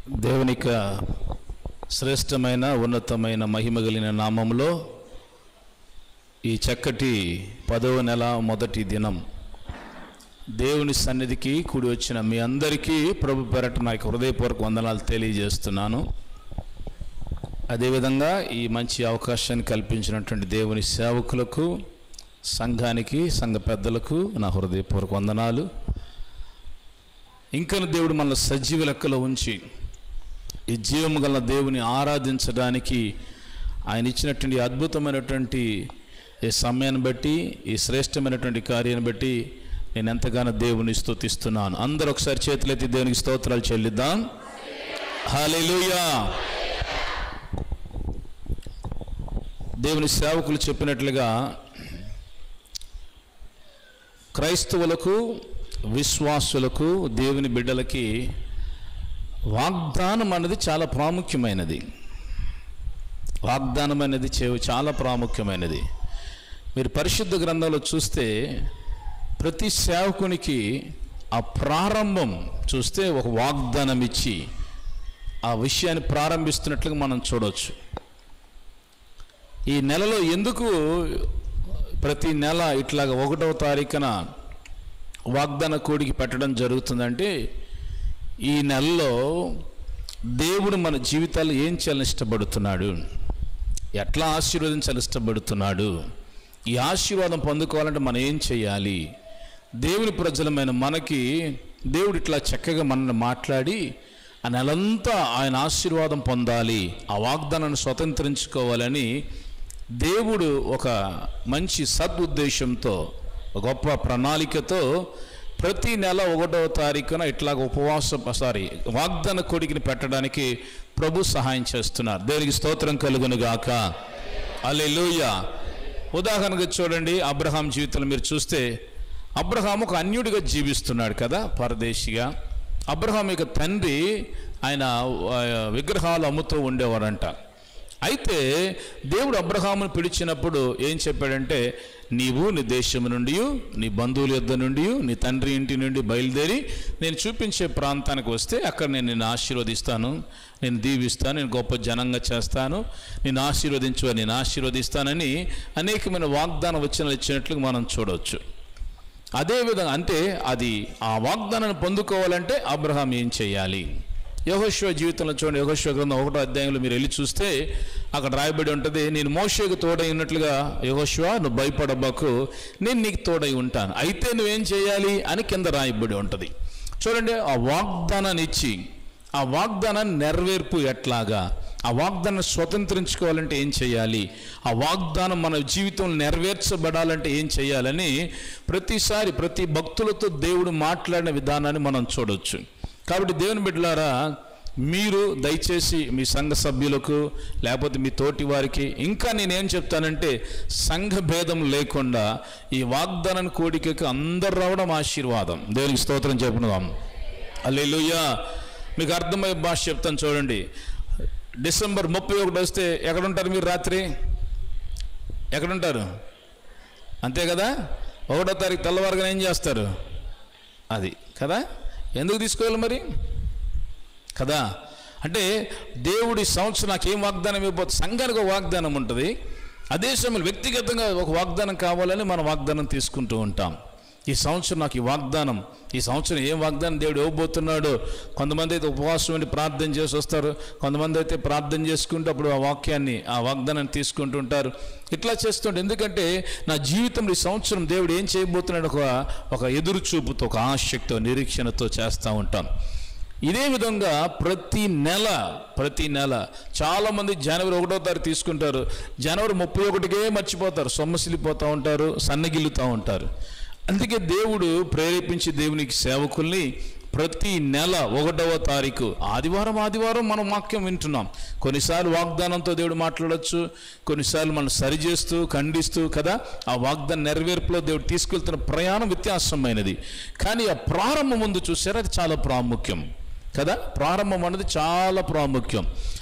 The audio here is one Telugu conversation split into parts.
దేవునిక శ్రేష్టమైన ఉన్నతమైన మహిమ కలిగిన నామంలో ఈ చక్కటి పదవ నెల మొదటి దినం దేవుని సన్నిధికి కూడి వచ్చిన మీ అందరికీ ప్రభు పెరట నాకు హృదయపూర్వక వందనాలు తెలియజేస్తున్నాను అదేవిధంగా ఈ మంచి అవకాశాన్ని కల్పించినటువంటి దేవుని సేవకులకు సంఘానికి సంఘ పెద్దలకు నా హృదయపూర్వక వందనాలు ఇంకా దేవుడు మన సజీవ లెక్కలో ఉంచి ఈ జీవము గల దేవుని ఆరాధించడానికి ఆయన ఇచ్చినటువంటి ఈ అద్భుతమైనటువంటి ఈ సమయాన్ని బట్టి ఈ శ్రేష్టమైనటువంటి కార్యాన్ని బట్టి నేను ఎంతగానో దేవుని స్తుతిస్తున్నాను అందరూ ఒకసారి చేతులెత్తి దేవునికి స్తోత్రాలు చెల్లిద్దాం హాలేలుయా దేవుని సేవకులు చెప్పినట్లుగా క్రైస్తవులకు విశ్వాసులకు దేవుని బిడ్డలకి వాగ్దానం అనేది చాలా ప్రాముఖ్యమైనది వాగ్దానం అనేది చే- చాలా ప్రాముఖ్యమైనది మీరు పరిశుద్ధ గ్రంథంలో చూస్తే ప్రతి సేవకునికి ఆ ప్రారంభం చూస్తే ఒక వాగ్దానం ఇచ్చి ఆ విషయాన్ని ప్రారంభిస్తున్నట్లుగా మనం చూడవచ్చు ఈ నెలలో ఎందుకు ప్రతి నెల ఇట్లాగ ఒకటవ తారీఖున వాగ్దాన కోడికి పెట్టడం జరుగుతుందంటే ఈ నెలలో దేవుడు మన జీవితాలు ఏం చేయాలని ఇష్టపడుతున్నాడు ఎట్లా ఆశీర్వదించాలని ఇష్టపడుతున్నాడు ఈ ఆశీర్వాదం పొందుకోవాలంటే మనం ఏం చేయాలి దేవుని ప్రజలమైన మనకి దేవుడు ఇట్లా చక్కగా మనల్ని మాట్లాడి ఆ నెలంతా ఆయన ఆశీర్వాదం పొందాలి ఆ వాగ్దానాన్ని స్వతంత్రించుకోవాలని దేవుడు ఒక మంచి సదుద్దేశంతో ఒక గొప్ప ప్రణాళికతో ప్రతి నెల ఒకటవ తారీఖున ఇట్లాగ ఉపవాసం సారీ వాగ్దాన కొడికిని పెట్టడానికి ప్రభు సహాయం చేస్తున్నారు దేవునికి స్తోత్రం కలుగును గాక అల్లెలూయ ఉదాహరణగా చూడండి అబ్రహాం జీవితంలో మీరు చూస్తే అబ్రహాం ఒక అన్యుడిగా జీవిస్తున్నాడు కదా పరదేశిగా అబ్రహాం యొక్క తండ్రి ఆయన ఆ, విగ్రహాలు అమ్ముతూ ఉండేవారంట అయితే దేవుడు అబ్రహామును పిలిచినప్పుడు ఏం చెప్పాడంటే నీవు నీ దేశం నుండి నీ బంధువుల యొద్ద నుండి నీ తండ్రి ఇంటి నుండి బయలుదేరి నేను చూపించే ప్రాంతానికి వస్తే అక్కడ నేను నిన్ను ఆశీర్వదిస్తాను నేను దీవిస్తాను నేను గొప్ప జనంగా చేస్తాను నేను ఆశీర్వదించు నేను ఆశీర్వదిస్తానని అనేకమైన వాగ్దాన వచనాలు ఇచ్చినట్లు మనం చూడవచ్చు అదేవిధంగా అంటే అది ఆ వాగ్దానాన్ని పొందుకోవాలంటే అబ్రహాం ఏం చేయాలి యహోశ్వ జీవితంలో చూడండి యహోశ్వ గ్రంథం ఒకటో అధ్యాయంలో మీరు వెళ్ళి చూస్తే అక్కడ రాయబడి ఉంటుంది నేను మోషేకు తోడై ఉన్నట్లుగా యహోశ్వ నువ్వు భయపడబాకు నేను నీకు తోడై ఉంటాను అయితే నువ్వేం చేయాలి అని కింద రాయబడి ఉంటుంది చూడండి ఆ వాగ్దానాన్ని ఇచ్చి ఆ వాగ్దానాన్ని నెరవేర్పు ఎట్లాగా ఆ వాగ్దానం స్వతంత్రించుకోవాలంటే ఏం చేయాలి ఆ వాగ్దానం మన జీవితంలో నెరవేర్చబడాలంటే ఏం చేయాలని ప్రతిసారి ప్రతి భక్తులతో దేవుడు మాట్లాడిన విధానాన్ని మనం చూడొచ్చు కాబట్టి దేవుని బిడ్డలారా మీరు దయచేసి మీ సంఘ సభ్యులకు లేకపోతే మీ తోటి వారికి ఇంకా నేనేం చెప్తానంటే సంఘ భేదం లేకుండా ఈ వాగ్దానాన్ని కోడికకి అందరు రావడం ఆశీర్వాదం దేవునికి స్తోత్రం చెప్పుకుందాం అల్లెలుయ్యా మీకు అర్థమయ్యే భాష చెప్తాను చూడండి డిసెంబర్ ముప్పై ఒకటి వస్తే ఎక్కడుంటారు మీరు రాత్రి ఎక్కడుంటారు అంతే కదా ఒకటో తారీఖు తెల్లవారుగా ఏం చేస్తారు అది కదా ఎందుకు తీసుకోవాలి మరి కదా అంటే దేవుడి సంవత్సరం నాకు ఏం వాగ్దానం ఇవ్వబోతుంది సంఘానికి ఒక వాగ్దానం ఉంటుంది అదే సమయంలో వ్యక్తిగతంగా ఒక వాగ్దానం కావాలని మనం వాగ్దానం తీసుకుంటూ ఉంటాం ఈ సంవత్సరం నాకు ఈ వాగ్దానం ఈ సంవత్సరం ఏం వాగ్దానం దేవుడు ఇవ్వబోతున్నాడో కొంతమంది అయితే ఉపవాసం ఉండి ప్రార్థన చేసి వస్తారు కొంతమంది అయితే ప్రార్థన చేసుకుంటూ అప్పుడు ఆ వాక్యాన్ని ఆ వాగ్దానాన్ని తీసుకుంటూ ఉంటారు ఇట్లా చేస్తుంటే ఎందుకంటే నా జీవితంలో ఈ సంవత్సరం దేవుడు ఏం చేయబోతున్నాడు ఒక ఒక ఎదురు చూపుతో ఒక ఆసక్తితో నిరీక్షణతో చేస్తూ ఉంటాం ఇదే విధంగా ప్రతి నెల ప్రతి నెల చాలామంది జనవరి ఒకటో తారీఖు తీసుకుంటారు జనవరి ముప్పై ఒకటికే మర్చిపోతారు సొమ్మసిల్లిపోతూ ఉంటారు సన్నగిల్లుతూ ఉంటారు అందుకే దేవుడు ప్రేరేపించి దేవునికి సేవకుల్ని ప్రతి నెల ఒకటవ తారీఖు ఆదివారం ఆదివారం మనం వాక్యం వింటున్నాం కొన్నిసార్లు వాగ్దానంతో దేవుడు మాట్లాడొచ్చు కొన్నిసార్లు మనం సరిచేస్తూ ఖండిస్తూ కదా ఆ వాగ్దాన నెరవేర్పులో దేవుడు తీసుకెళ్తున్న ప్రయాణం వ్యత్యాసమైనది కానీ ఆ ప్రారంభం ముందు చూసారా అది చాలా ప్రాముఖ్యం కదా ప్రారంభం అనేది చాలా ప్రాముఖ్యం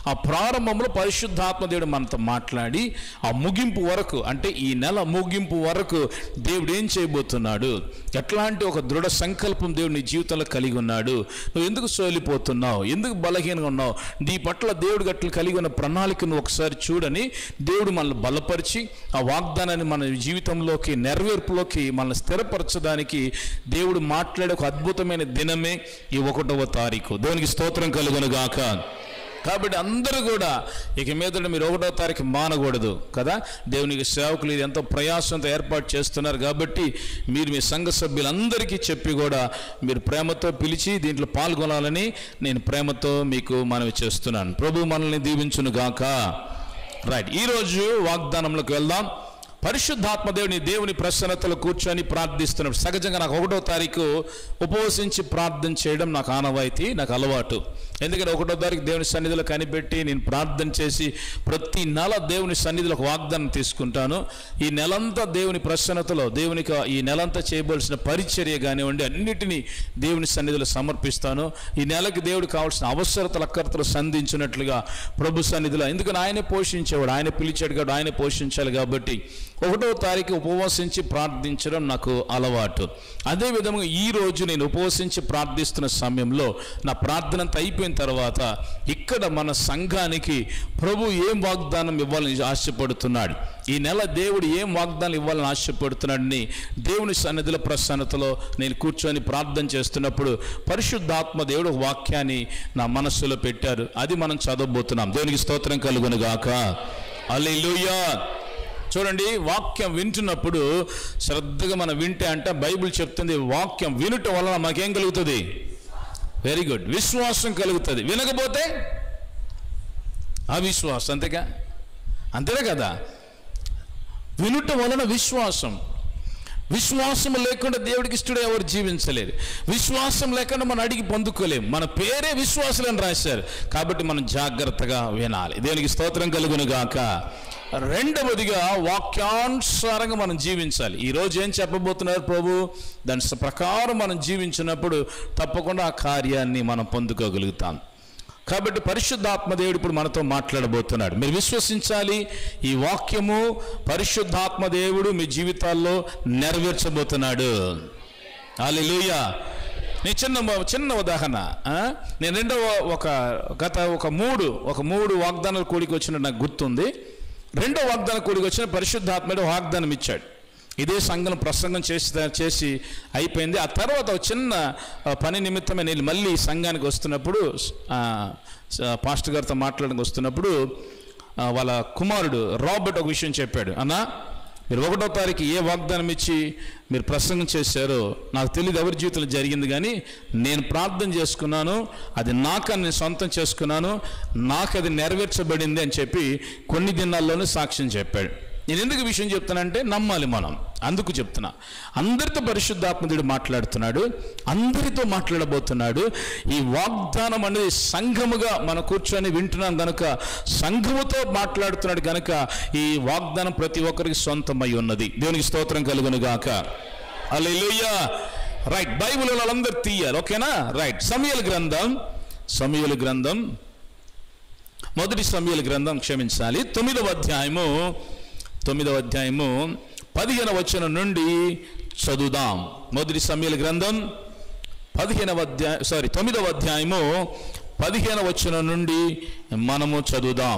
ఆ ప్రారంభంలో పరిశుద్ధాత్మ దేవుడు మనతో మాట్లాడి ఆ ముగింపు వరకు అంటే ఈ నెల ముగింపు వరకు దేవుడు ఏం చేయబోతున్నాడు ఎట్లాంటి ఒక దృఢ సంకల్పం దేవుడు నీ జీవితంలో కలిగి ఉన్నాడు నువ్వు ఎందుకు సోలిపోతున్నావు ఎందుకు బలహీనంగా ఉన్నావు నీ పట్ల దేవుడు గట్లు కలిగి ఉన్న ప్రణాళికను ఒకసారి చూడని దేవుడు మనల్ని బలపరిచి ఆ వాగ్దానాన్ని మన జీవితంలోకి నెరవేర్పులోకి మనల్ని స్థిరపరచడానికి దేవుడు మాట్లాడే ఒక అద్భుతమైన దినమే ఈ ఒకటవ తారీఖు దేవునికి స్తోత్రం కలుగునుగాక కాబట్టి అందరూ కూడా ఇక మీదట మీరు ఒకటో తారీఖు మానకూడదు కదా దేవునికి సేవకులు ఇది ఎంతో ప్రయాసంతో ఏర్పాటు చేస్తున్నారు కాబట్టి మీరు మీ సంఘ సభ్యులందరికీ చెప్పి కూడా మీరు ప్రేమతో పిలిచి దీంట్లో పాల్గొనాలని నేను ప్రేమతో మీకు మనవి చేస్తున్నాను ప్రభు మనల్ని దీవించును గాక రైట్ ఈరోజు వాగ్దానంలోకి వెళ్దాం పరిశుద్ధాత్మ దేవుని దేవుని ప్రసన్నతలో కూర్చొని ప్రార్థిస్తున్నాడు సహజంగా నాకు ఒకటో తారీఖు ఉపవసించి ప్రార్థన చేయడం నాకు ఆనవాయితీ నాకు అలవాటు ఎందుకంటే ఒకటో తారీఖు దేవుని సన్నిధిలో కనిపెట్టి నేను ప్రార్థన చేసి ప్రతి నెల దేవుని సన్నిధిలో ఒక వాగ్దానం తీసుకుంటాను ఈ నెలంతా దేవుని ప్రసన్నతలో దేవునికి ఈ నెలంతా చేయవలసిన పరిచర్య కానివ్వండి అన్నిటినీ దేవుని సన్నిధిలో సమర్పిస్తాను ఈ నెలకి దేవుడు కావాల్సిన అవసరతలు అక్కర్తలు సంధించినట్లుగా ప్రభు సన్నిధిలో ఎందుకని ఆయనే పోషించేవాడు ఆయన పిలిచాడు కాబట్టి ఆయన పోషించాలి కాబట్టి ఒకటో తారీఖు ఉపవసించి ప్రార్థించడం నాకు అలవాటు అదే విధంగా ఈ రోజు నేను ఉపవసించి ప్రార్థిస్తున్న సమయంలో నా ప్రార్థన అంతా అయిపోయిన తర్వాత ఇక్కడ మన సంఘానికి ప్రభు ఏం వాగ్దానం ఇవ్వాలని ఆశపడుతున్నాడు ఈ నెల దేవుడు ఏం వాగ్దానం ఇవ్వాలని ఆశపడుతున్నాడని దేవుని సన్నిధిలో ప్రసన్నతలో నేను కూర్చొని ప్రార్థన చేస్తున్నప్పుడు పరిశుద్ధాత్మ దేవుడు ఒక వాక్యాన్ని నా మనస్సులో పెట్టారు అది మనం చదవబోతున్నాం దేవునికి స్తోత్రం కలుగునుగాక అల్లెలుయా చూడండి వాక్యం వింటున్నప్పుడు శ్రద్ధగా మనం వింటే అంటే బైబిల్ చెప్తుంది వాక్యం వినుట వలన మాకేం కలుగుతుంది వెరీ గుడ్ విశ్వాసం కలుగుతుంది వినకపోతే అవిశ్వాసం అంతేగా అంతేనే కదా వినుట వలన విశ్వాసం విశ్వాసం లేకుండా దేవుడికి ఇష్టడు ఎవరు జీవించలేరు విశ్వాసం లేకుండా మనం అడిగి పొందుకోలేము మన పేరే విశ్వాసులని రాశారు కాబట్టి మనం జాగ్రత్తగా వినాలి దేవునికి స్తోత్రం కలుగును గాక రెండవదిగా వాక్యానుసారంగా మనం జీవించాలి ఈ రోజు ఏం చెప్పబోతున్నారు ప్రభు దాని స- ప్రకారం మనం జీవించినప్పుడు తప్పకుండా ఆ కార్యాన్ని మనం పొందుకోగలుగుతాం కాబట్టి పరిశుద్ధాత్మ దేవుడు ఇప్పుడు మనతో మాట్లాడబోతున్నాడు మీరు విశ్వసించాలి ఈ వాక్యము పరిశుద్ధాత్మ దేవుడు మీ జీవితాల్లో నెరవేర్చబోతున్నాడు హల్లెలూయా నేను చిన్న చిన్న ఉదాహరణ ఆ? నేను రెండవ ఒక గత ఒక మూడు ఒక మూడు వాగ్దానాలు కూడికి వచ్చినట్టు నాకు గుర్తుంది రెండో వాగ్దానం కూడికి వచ్చిన పరిశుద్ధాత్మడు వాగ్దానం ఇచ్చాడు ఇదే సంఘం ప్రసంగం చేసి చేసి అయిపోయింది ఆ తర్వాత ఒక చిన్న ఆ, పని నిమిత్తమే నేను మళ్ళీ ఈ సంఘానికి వస్తున్నప్పుడు ఆ, స- పాస్టర్ గారితో మాట్లాడడానికి వస్తున్నప్పుడు ఆ, వాళ్ళ కుమారుడు రాబర్ట్ ఒక విషయం చెప్పాడు అన్నా మీరు ఒకటో తారీఖు ఏ వాగ్దానం ఇచ్చి మీరు ప్రసంగం చేశారో నాకు తెలియదు ఎవరి జీవితంలో జరిగింది కానీ నేను ప్రార్థన చేసుకున్నాను అది నాకు నేను సొంతం చేసుకున్నాను నాకు అది నెరవేర్చబడింది అని చెప్పి కొన్ని దినాల్లోనే సాక్ష్యం చెప్పాడు నేను ఎందుకు ఈ విషయం చెప్తానంటే నమ్మాలి మనం అందుకు చెప్తున్నా అందరితో పరిశుద్ధాత్మదుడు మాట్లాడుతున్నాడు అందరితో మాట్లాడబోతున్నాడు ఈ వాగ్దానం అనేది సంఘముగా మనం కూర్చొని వింటున్నాం గనుక సంఘముతో మాట్లాడుతున్నాడు గనుక ఈ వాగ్దానం ప్రతి ఒక్కరికి సొంతమై ఉన్నది దేవునికి స్తోత్రం కలుగును గాక అల్లెలుయ్యా రైట్ బైబిల్ వాళ్ళందరూ తీయాలి ఓకేనా రైట్ సమయల గ్రంథం సమయల గ్రంథం మొదటి సమయల గ్రంథం క్షమించాలి తొమ్మిదవ అధ్యాయము తొమ్మిదవ అధ్యాయము పదిహేన వచనం నుండి చదువుదాం మొదటి సమయల గ్రంథం పదిహేనవ అధ్యాయం సారీ తొమ్మిదవ అధ్యాయము పదిహేన వచనం నుండి మనము చదువుదాం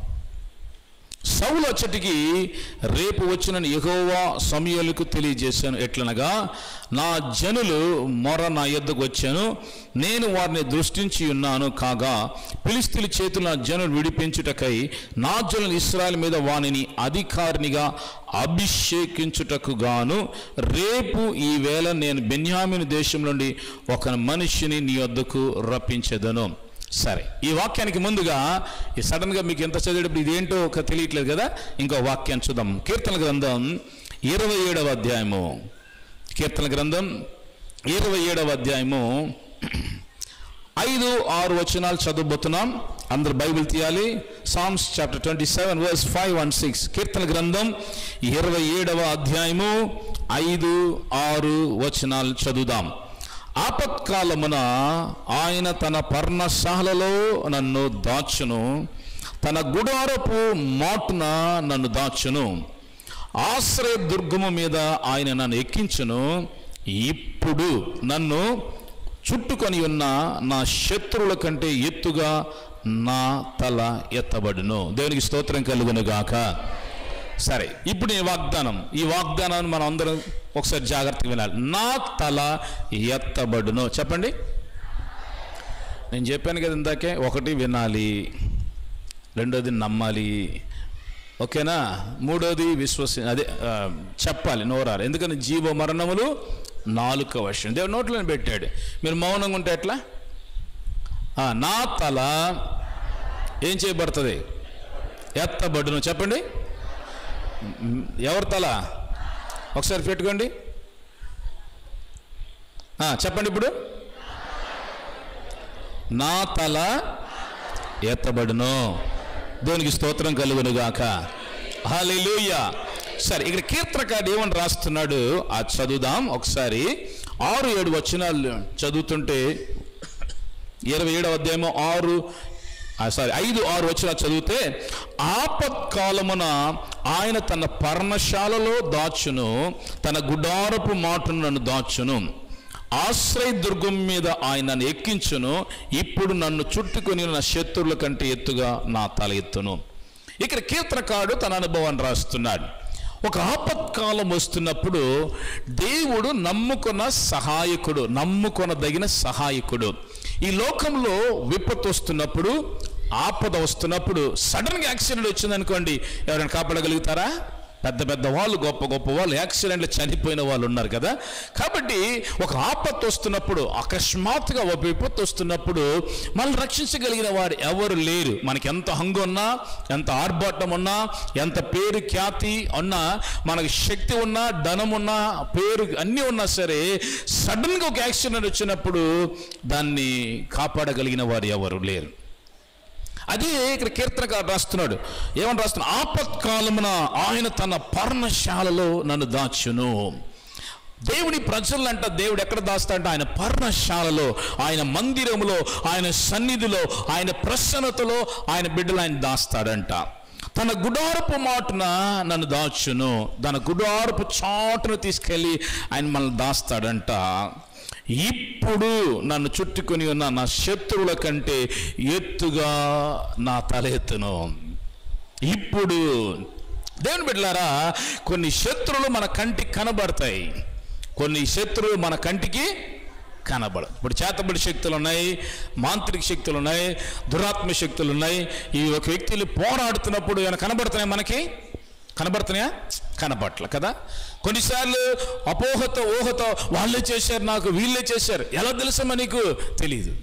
సౌలు వచ్చటికి రేపు వచ్చిన యెహోవా సమయలకు తెలియజేశాను ఎట్లనగా నా జనులు మొర నా యొద్దకు వచ్చాను నేను వారిని దృష్టించి ఉన్నాను కాగా పిలిస్తుల చేతులు నా జనులు విడిపించుటకై నా జనులు ఇస్రాయల్ మీద వానిని అధికారినిగా అభిషేకించుటకు గాను రేపు ఈ వేళ నేను బెన్యామిన్ దేశం నుండి ఒక మనిషిని నీ వద్దకు రప్పించెదను సరే ఈ వాక్యానికి ముందుగా ఈ సడన్గా మీకు ఎంత చదివేటప్పుడు ఇదేంటో ఒక తెలియట్లేదు కదా ఇంకో వాక్యాన్ని చూద్దాం కీర్తన గ్రంథం ఇరవై ఏడవ అధ్యాయము కీర్తన గ్రంథం ఇరవై ఏడవ అధ్యాయము ఐదు ఆరు వచనాలు చదవబోతున్నాం అందరు బైబిల్ తీయాలి Psalms chapter twenty seven verse five one six కీర్తన గ్రంథం ఇరవై ఏడవ అధ్యాయము ఐదు ఆరు వచనాలు చదువుదాం ఆపత్కాలమున ఆయన తన పర్ణశాలలో నన్ను దాచును తన గుడారపు మాటున నన్ను దాచును ఆశ్రయ దుర్గము మీద ఆయన నన్ను ఎక్కించును ఇప్పుడు నన్ను చుట్టుకొని ఉన్న నా శత్రువుల కంటే ఎత్తుగా నా తల ఎత్తబడును దేవునికి స్తోత్రం కలుగును గాక సరే ఇప్పుడు ఈ వాగ్దానం ఈ వాగ్దానాన్ని మనం అందరం ఒకసారి జాగ్రత్తగా వినాలి నా తల ఎత్తబడును చెప్పండి నేను చెప్పాను కదా ఇందాకే ఒకటి వినాలి రెండోది నమ్మాలి ఓకేనా మూడోది విశ్వసి అదే ఆ, చెప్పాలి నోరారు ఎందుకని జీవ మరణములు నాలుక వర్షం దేవుడు నోట్లను పెట్టాడు మీరు మౌనంగా ఉంటే ఎట్లా ఆ, నా తల ఏం చేయబడుతుంది ఎత్తబడును చెప్పండి మ్, ఎవరి తల ఒకసారి పెట్టుకోండి ఆ, చెప్పండి ఇప్పుడు నా తల ఎత్తబడును దేవునికి స్తోత్రం కలుగును గాక హల్లెలూయా సరే ఇక్కడ కీర్తనకాడు ఏమని రాస్తున్నాడు ఆ చదువుదాం ఒకసారి ఆరు ఏడు వచనాలు చదువుతుంటే ఇరవై ఏడవ అధ్యాయము ఆరు ఆ, సారీ ఐదు ఆరు వచ్చిన చదివితే ఆపత్కాలమున ఆయన తన పర్ణశాలలో దాచును తన గుడారపు మాటను నన్ను దాచును ఆశ్రయ దుర్గం మీద ఆయన నన్ను ఎక్కించును ఇప్పుడు నన్ను చుట్టుకొని నా శత్రువుల కంటే ఎత్తుగా నా తల ఎత్తును ఇక్కడ కీర్తనకాడు తన అనుభవాన్ని రాస్తున్నాడు ఒక ఆపత్కాలం వస్తున్నప్పుడు దేవుడు నమ్ముకున్న సహాయకుడు నమ్ముకొనదగిన సహాయకుడు ఈ లోకంలో విపత్తు వస్తున్నప్పుడు ఆపద వస్తున్నప్పుడు సడన్గా యాక్సిడెంట్ వచ్చిందనుకోండి ఎవరైనా కాపాడగలుగుతారా పెద్ద పెద్ద వాళ్ళు గొప్ప గొప్ప వాళ్ళు యాక్సిడెంట్లో చనిపోయిన వాళ్ళు ఉన్నారు కదా కాబట్టి ఒక ఆపత్తు వస్తున్నప్పుడు అకస్మాత్తుగా ఒక విపత్తు వస్తున్నప్పుడు మనల్ని రక్షించగలిగిన వారు ఎవరు లేరు మనకి ఎంత హంగు ఉన్నా ఎంత ఆర్భాటం ఉన్నా ఎంత పేరు ఖ్యాతి ఉన్నా మనకి శక్తి ఉన్నా ధనం ఉన్నా పేరు అన్నీ ఉన్నా సరే సడన్గా ఒక యాక్సిడెంట్ వచ్చినప్పుడు దాన్ని కాపాడగలిగిన వారు ఎవరు లేరు అదే ఇక్కడ కీర్తనకారు రాస్తున్నాడు ఏమని రాస్తున్నాడు ఆపత్కాలమున ఆయన తన పర్ణశాలలో నన్ను దాచును దేవుని ప్రజలంట దేవుడు ఎక్కడ దాస్తాడంట ఆయన పర్ణశాలలో ఆయన మందిరములో ఆయన సన్నిధిలో ఆయన ప్రసన్నతలో ఆయన బిడ్డలు ఆయన దాస్తాడంట తన గుడారపు మాటున నన్ను దాచును తన గుడారపు చాటును తీసుకెళ్ళి ఆయన మనల్ని దాస్తాడంట ఇప్పుడు నన్ను చుట్టుకొని ఉన్న నా శత్రువుల కంటే ఎత్తుగా నా తల ఎత్తును ఇప్పుడు దేవుని బిడ్డలారా కొన్ని శత్రువులు మన కంటికి కనబడతాయి కొన్ని శత్రువులు మన కంటికి కనబడ ఇప్పుడు చేతబడి శక్తులు ఉన్నాయి మాంత్రిక శక్తులు ఉన్నాయి దురాత్మ శక్తులు ఉన్నాయి ఈ ఒక వ్యక్తులు పోరాడుతున్నప్పుడు ఏమైనా కనబడుతున్నాయి మనకి కనబడుతున్నాయా కనబట్ల కదా కొన్నిసార్లు అపోహతో ఊహతో వాళ్ళే చేశారు నాకు వీళ్ళే చేశారు ఎలా తెలుసమ్మా నీకు తెలియదు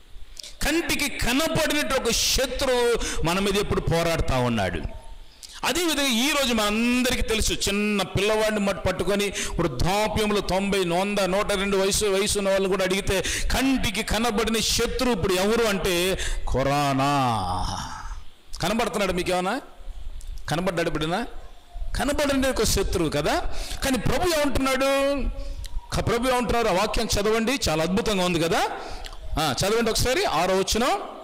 కంటికి కనపడినట్టు ఒక శత్రువు మన మీద ఎప్పుడు పోరాడుతూ ఉన్నాడు అదేవిధంగా ఈ రోజు మనందరికీ తెలుసు చిన్న పిల్లవాడిని మట్టు పట్టుకొని వృద్ధాప్యంలో తొంభై వంద నూట రెండు వయసు వయసు ఉన్న వాళ్ళు కూడా అడిగితే కంటికి కనబడిన శత్రువు ఇప్పుడు ఎవరు అంటే కొరానా కనబడుతున్నాడు మీకు ఏమన్నా కనబడ్డాడు బిడ్డనా కనబడండి ఒక శత్రువు కదా కానీ ప్రభు ఏమంటున్నాడు క- ప్రభు ఏమంటున్నారు ఆ వాక్యం చదవండి చాలా అద్భుతంగా ఉంది కదా ఆ, చదవండి ఒకసారి ఆరో వచ్చిన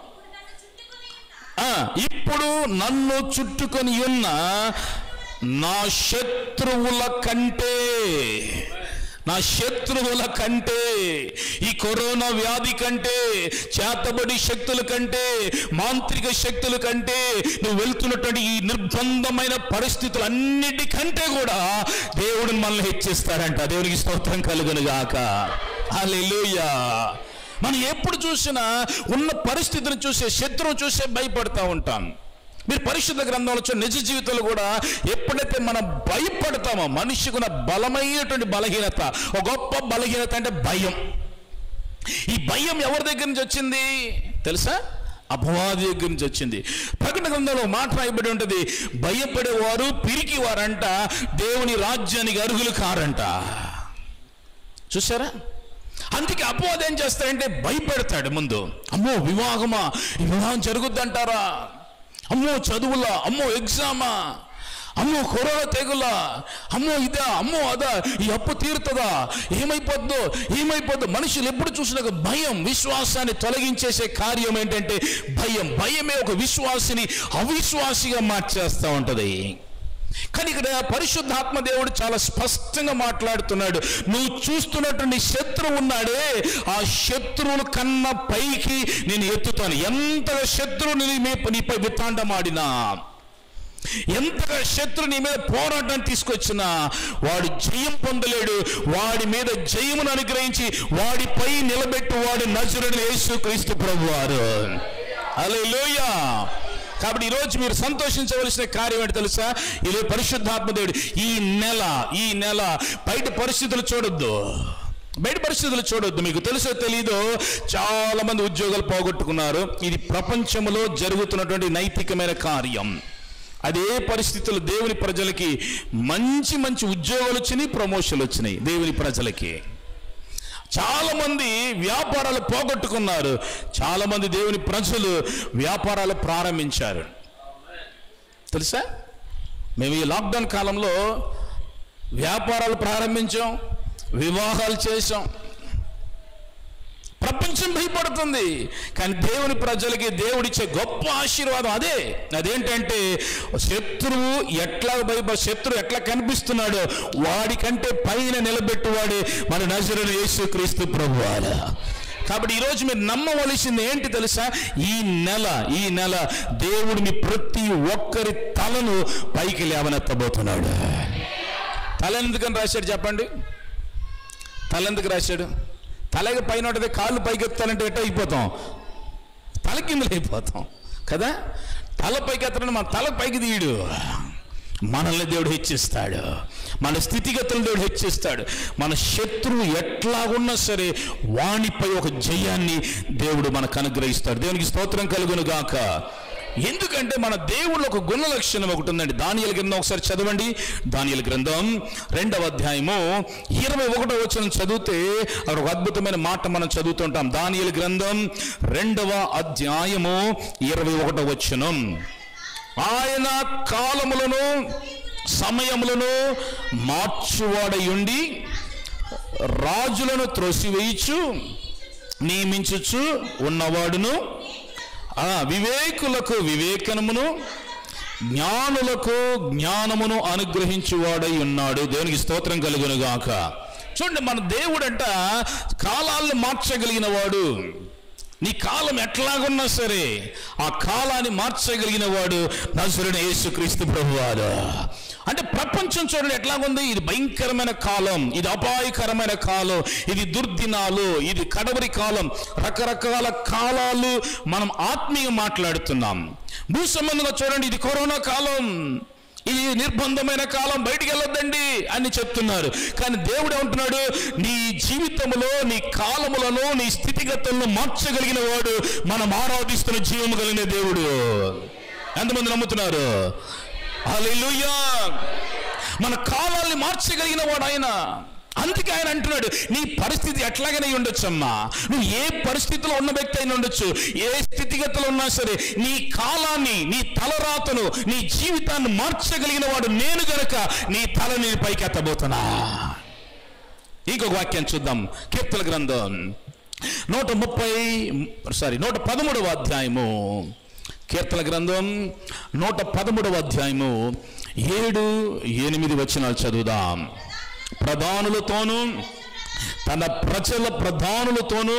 ఇప్పుడు నన్ను చుట్టుకొని ఉన్న నా శత్రువుల కంటే నా శత్రువుల కంటే ఈ కరోనా వ్యాధి కంటే చేతబడి శక్తుల కంటే మాంత్రిక శక్తుల కంటే నువ్వు వెళ్తున్నటువంటి ఈ నిర్బంధమైన పరిస్థితులు అన్నిటికంటే కూడా దేవుడు మనల్ని హెచ్చిస్తాడంట దేవునికి స్తోత్రం కలుగును గాక హల్లెలూయా మనం ఎప్పుడు చూసినా ఉన్న పరిస్థితిని చూసే శత్రువు చూసే భయపడతా ఉంటాం మీరు పరిశుద్ధ గ్రంథంలో చూడండి, నిజ జీవితంలో కూడా ఎప్పుడైతే మనం భయపడతామో మనిషికి ఉన్న బలమైనటువంటి బలహీనత ఒక గొప్ప బలహీనత అంటే భయం ఈ భయం ఎవరి దగ్గర నుంచి వచ్చింది తెలుసా అపవాది దగ్గర నుంచి వచ్చింది ప్రకటన గ్రంథంలో మాట రాయబడి ఉంటుంది భయపడేవారు పిరికి వారంట దేవుని రాజ్యానికి అర్హులు కారంట చూసారా అందుకే అపవాదం ఏం చేస్తాడంటే భయపెడతాడు ముందు అమ్మో వివాహమా ఈ వివాహం జరుగుద్దంటారా అమ్మో చదువులా అమ్మో ఎగ్జామా అమ్మో కరోనా తెగులా అమ్మో ఇదా అమ్మో అదా ఈ అప్పు తీరుతుందా ఏమైపోద్దో ఏమైపోద్దో మనుషులు ఎప్పుడు చూసినా ఒక భయం విశ్వాసాన్ని తొలగించేసే కార్యం ఏంటంటే భయం భయమే ఒక విశ్వాసిని అవిశ్వాసిగా మార్చేస్తూ ఉంటది కానీ ఇక్కడ పరిశుద్ధాత్మ దేవుడు చాలా స్పష్టంగా మాట్లాడుతున్నాడు నువ్వు చూస్తున్నటువంటి శత్రువు ఉన్నాడే ఆ శత్రువుల కన్నా పైకి నేను ఎత్తుతాను ఎంతగా శత్రువుని నీ- నీపై విత్తాండమాడినా ఎంతగా శత్రు నీ మీద పోరాటం తీసుకొచ్చినా వాడు జయం పొందలేడు వాడి మీద జయమును అనుగ్రహించి వాడిపై నిలబెట్టు వాడు నజరుడు యేసు క్రీస్తు ప్రభు వారు హల్లెలూయా కాబట్టి ఈరోజు మీరు సంతోషించవలసిన కార్యం ఏంటి తెలుసా ఈరోజు పరిశుద్ధాత్మ దేవుడు ఈ నెల ఈ నెల బయట పరిస్థితులు చూడొద్దు బయట పరిస్థితులు చూడొద్దు మీకు తెలుసో తెలీదో చాలా మంది ఉద్యోగాలు పోగొట్టుకున్నారు ఇది ప్రపంచంలో జరుగుతున్నటువంటి నైతికమైన కార్యం అదే పరిస్థితులు దేవుని ప్రజలకి మంచి మంచి ఉద్యోగాలు వచ్చినాయి ప్రమోషన్లు వచ్చినాయి దేవుని ప్రజలకి చాలా మంది వ్యాపారాలు పోగొట్టుకున్నారు చాలా మంది దేవుని ప్రజలు వ్యాపారాలు ప్రారంభించారు తెలుసా మేము ఈ లాక్డౌన్ కాలంలో వ్యాపారాలు ప్రారంభించాం వివాహాలు చేసాం ప్రపంచం భయపడుతుంది కానీ దేవుని ప్రజలకి దేవుడిచ్చే గొప్ప ఆశీర్వాదం అదే అదేంటంటే శత్రువు ఎట్లా భయప శత్రువు ఎట్లా కనిపిస్తున్నాడో వాడికంటే పైన నిలబెట్టువాడే మన నజరుడు యేసు క్రీస్తు ప్రభువారు కాబట్టి ఈరోజు మీరు నమ్మవలసింది ఏంటి తెలుసా ఈ నెల ఈ నెల దేవుడిని ప్రతి ఒక్కరి తలను పైకి లేవనెత్తబోతున్నాడు తల ఎందుకని రాశాడు చెప్పండి తల ఎందుకు రాశాడు తలకి పైన ఉంటుంది కాళ్ళు పైకి ఎత్తాలంటే ఎట్ట అయిపోతాం తల కిందలు అయిపోతాం కదా తల పైకి ఎత్తాలంటే మన తల పైకి తీయడు మనల్ని దేవుడు హెచ్చిస్తాడు మన స్థితిగతులను దేవుడు హెచ్చిస్తాడు మన శత్రువు ఎట్లాగున్నా సరే వాణిపై ఒక జయాన్ని దేవుడు మనకు అనుగ్రహిస్తాడు దేవునికి స్తోత్రం కలుగును గాక ఎందుకంటే మన దేవుళ్ళు ఒక గుణ లక్షణం ఒకటి ఉందండి దానియల గ్రంథం ఒకసారి చదవండి దానియల గ్రంథం రెండవ అధ్యాయము ఇరవై ఒకటో వచనం చదివితే అక్కడ ఒక అద్భుతమైన మాట మనం చదువుతుంటాం దానియల గ్రంథం రెండవ అధ్యాయము ఇరవై ఒకటో వచనం ఆయన కాలములను సమయములను మార్చువాడయుండి రాజులను త్రోసివేయచ్చు నియమించుచు ఉన్నవాడును ఆ వివేకులకు వివేకనమును జ్ఞానులకు జ్ఞానమును అనుగ్రహించువాడై ఉన్నాడు దేవునికి స్తోత్రం కలుగును గాక చూడండి మన దేవుడంట కాలాలను మార్చగలిగిన వాడు నీ కాలం ఎట్లాగున్నా సరే ఆ కాలాన్ని మార్చగలిగిన వాడు నజరుడు యేసుక్రీస్తు ప్రభువారు అంటే ప్రపంచం చూడండి ఎట్లాగుంది ఇది భయంకరమైన కాలం ఇది అపాయకరమైన కాలం ఇది దుర్దినాలు ఇది కడవరి కాలం రకరకాల కాలాలు మనం ఆత్మీయ మాట్లాడుతున్నాం భూ సంబంధంగా చూడండి ఇది కరోనా కాలం ఇది నిర్బంధమైన కాలం బయటికి వెళ్ళొద్దండి అని చెప్తున్నారు కానీ దేవుడు ఏమంటున్నాడు నీ జీవితంలో నీ కాలములను నీ స్థితిగతులను మార్చగలిగిన వాడు మనం ఆరాధిస్తున్న జీవము కలిగిన దేవుడు ఎంతమంది నమ్ముతున్నారు హల్లెలూయా మన కాలాల్ని మార్చగలిగిన వాడు ఆయన అందుకే ఆయన అంటున్నాడు నీ పరిస్థితి ఎట్లాగనే ఉండొచ్చమ్మా నువ్వు ఏ పరిస్థితిలో ఉన్న వ్యక్తి అయినా ఉండొచ్చు ఏ స్థితిగతులు ఉన్నా సరే నీ కాలాన్ని నీ తలరాతను నీ జీవితాన్ని మార్చగలిగిన వాడు నేను గనక నీ తలని పైకి ఎత్తబోతున్నా ఇంకొక వాక్యం చూద్దాం కీర్తన గ్రంథం నూట ముప్పై సారీ నూట పదమూడవ అధ్యాయము కీర్తన గ్రంథం నూట పదమూడవ అధ్యాయము ఏడు ఎనిమిది వచనాలు చదువుదాం ప్రధానులతోనూ తన ప్రజల ప్రధానులతోనూ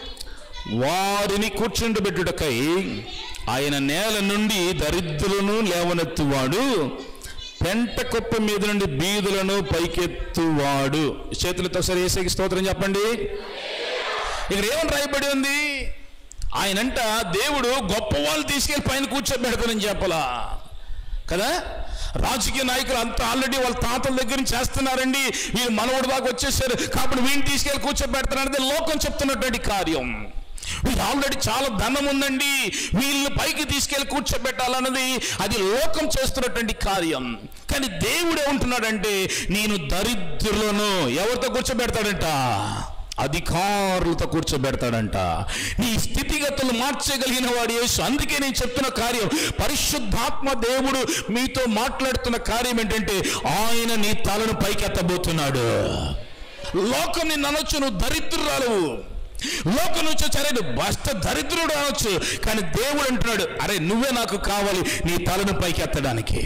వారిని కూర్చుండబెట్టుటకై ఆయన నేల నుండి దరిద్రులను లేవనెత్తువాడు పెంట కుప్ప మీద నుండి బీదులను పైకెత్తువాడు చేతులతో సరే ఏసైకి స్తోత్రం చెప్పండి ఇక్కడ ఏమని రాయబడి ఉంది ఆయనంట దేవుడు గొప్ప వాళ్ళు తీసుకెళ్లి పైన కూర్చోబెడతానని చెప్పలా కదా రాజకీయ నాయకులు అంతా ఆల్రెడీ వాళ్ళ తాతల దగ్గర నుంచి చేస్తున్నారండి వీళ్ళు మనవడు దాకా వచ్చేసారు కాబట్టి వీడిని తీసుకెళ్లి కూర్చోబెడతారనేది లోకం చెప్తున్నటువంటి కార్యం వీళ్ళు ఆల్రెడీ చాలా ధనం ఉందండి వీళ్ళని పైకి తీసుకెళ్లి కూర్చోబెట్టాలన్నది అది లోకం చేస్తున్నటువంటి కార్యం కానీ దేవుడు ఏమంటున్నాడంటే నేను దరిద్రులను ఎవరితో కూర్చోబెడతాడంట అధికారులతో కూర్చోబెడతాడంట నీ స్థితిగతులు మార్చగలిగిన వాడు యేసు అందుకే నేను చెప్తున్న కార్యం పరిశుద్ధాత్మ దేవుడు మీతో మాట్లాడుతున్న కార్యం ఏంటంటే ఆయన నీ తలను పైకెత్తబోతున్నాడు లోకం నిన్ను అనొచ్చు నువ్వు దరిద్రురాలు లోకం నుంచి సరే నువ్వు బస్త దరిద్రుడు అనొచ్చు కానీ దేవుడు అంటున్నాడు అరే నువ్వే నాకు కావాలి నీ తలను పైకెత్తడానికి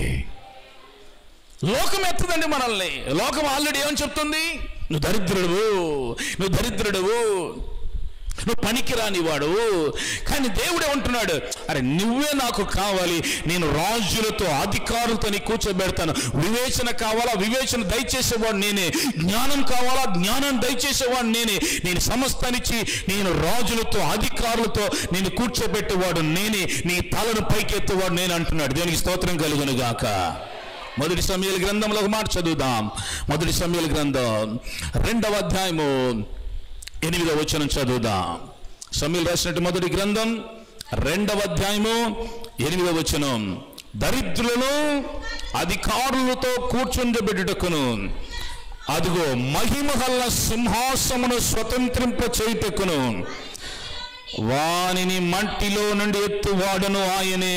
లోకం ఎత్తదండి మనల్ని లోకం ఆల్రెడీ ఏమని చెప్తుంది నువ్వు దరిద్రుడువు నువ్వు దరిద్రుడువు నువ్వు పనికిరాని వాడు కానీ దేవుడే ఉంటున్నాడు అరే నువ్వే నాకు కావాలి నేను రాజులతో అధికారులతో నీ కూర్చోబెడతాను వివేచన కావాలా వివేచన దయచేసేవాడు నేనే జ్ఞానం కావాలా జ్ఞానం దయచేసేవాడు నేనే నేను సమస్తానిచ్చి నేను రాజులతో అధికారులతో నేను కూర్చోబెట్టేవాడు నేనే నీ తలను పైకెత్తేవాడు నేను అంటున్నాడు దేనికి స్తోత్రం కలుగును గాక మొదటి సమయాల గ్రంథంలో ఒక మాట చదువుదాం మొదటి సమయాల గ్రంథం రెండవ అధ్యాయము ఎనిమిదవ వచనం చదువుదాం సమీల్ రాసినట్టు మొదటి గ్రంథం రెండవ అధ్యాయము ఎనిమిదవ వచనం దరిద్రులను అధికారులతో కూర్చుండబెట్టుటకును అదిగో మహిమహల్ల సింహాసమును స్వతంత్రింప చేయుటకును వానిని మట్టిలో నుండి ఎత్తువాడను ఆయనే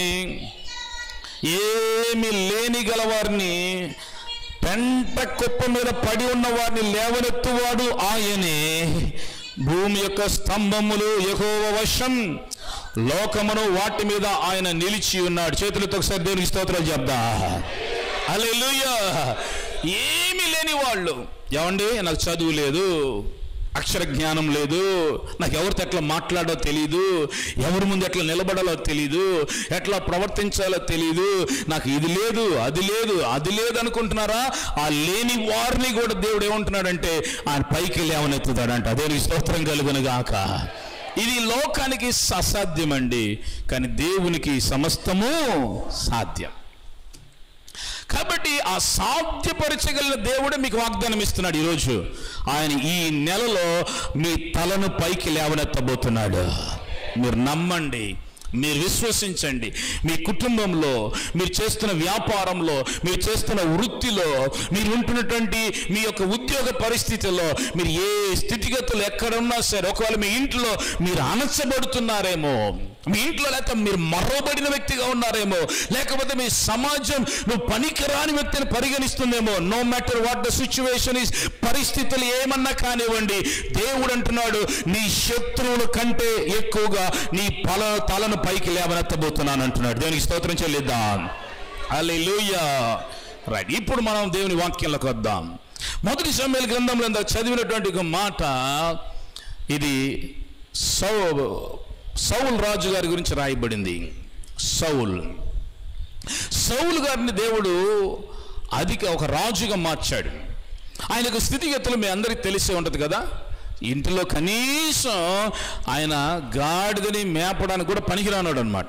ఏమి లేని గలవారిని పెంట కుప్ప మీద పడి ఉన్న వారిని లేవనెత్తువాడు ఆయనే భూమి యొక్క స్తంభములు యెహోవా వశం లోకమును వాటి మీద ఆయన నిలిచి ఉన్నాడు చేతులతో ఒకసారి దేవునికి స్తోత్రాలు చెప్దా హల్లెలూయా ఏమి లేని వాళ్ళు ఏమండి నాకు చదువు లేదు అక్షర జ్ఞానం లేదు నాకు ఎవరితో ఎట్లా మాట్లాడో తెలియదు ఎవరి ముందు ఎట్లా నిలబడాలో తెలియదు ఎట్లా ప్రవర్తించాలో తెలియదు నాకు ఇది లేదు అది లేదు అది లేదు అనుకుంటున్నారా ఆ లేని వారిని కూడా దేవుడు ఏమంటున్నాడంటే ఆయన పైకి లేవనెత్తుతాడంట అదే స్తోత్రం కలుగును గాక ఇది లోకానికి అసాధ్యమండి కానీ దేవునికి సమస్తము సాధ్యం కాబట్టి ఆ సాధ్యపరచగలిగిన దేవుడే మీకు వాగ్దానం ఇస్తున్నాడు ఈరోజు ఆయన ఈ నెలలో మీ తలను పైకి లేవనెత్తబోతున్నాడు మీరు నమ్మండి మీరు విశ్వసించండి మీ కుటుంబంలో మీరు చేస్తున్న వ్యాపారంలో మీరు చేస్తున్న వృత్తిలో మీరు ఉంటున్నటువంటి మీ యొక్క ఉద్యోగ పరిస్థితుల్లో మీరు ఏ స్థితిగతులు ఎక్కడున్నా సరే ఒకవేళ మీ ఇంట్లో మీరు అణచబడుతున్నారేమో మీ ఇంట్లో లేక మీరు మర్రబడిన వ్యక్తిగా ఉన్నారేమో లేకపోతే మీ సమాజం నువ్వు పనికిరాని వ్యక్తిని పరిగణిస్తుందేమో no matter what the situation is పరిస్థితులు ఏమన్నా కానివ్వండి దేవుడు అంటున్నాడు నీ శత్రువుల కంటే ఎక్కువగా నీ పల తలను పైకి లేవనెత్తబోతున్నాను అంటున్నాడు దేవునికి స్తోత్రం చెల్లిద్దాం హల్లెలూయా రైట్ ఇప్పుడు మనం దేవుని వాక్యంలోకి వద్దాం మొదటి సమయాల గ్రంథంలో ఇందాక చదివినటువంటి ఒక మాట ఇది సౌ సౌల్ రాజు గారి గురించి రాయబడింది సౌల్ సౌల్ గారిని దేవుడు అధిక ఒక రాజుగా మార్చాడు ఆయనకు స్థితిగతులు మీ అందరికీ తెలిసే ఉంటుంది కదా ఇంటిలో కనీసం ఆయన గాడిదని మేపడానికి కూడా పనికిరానాడు అనమాట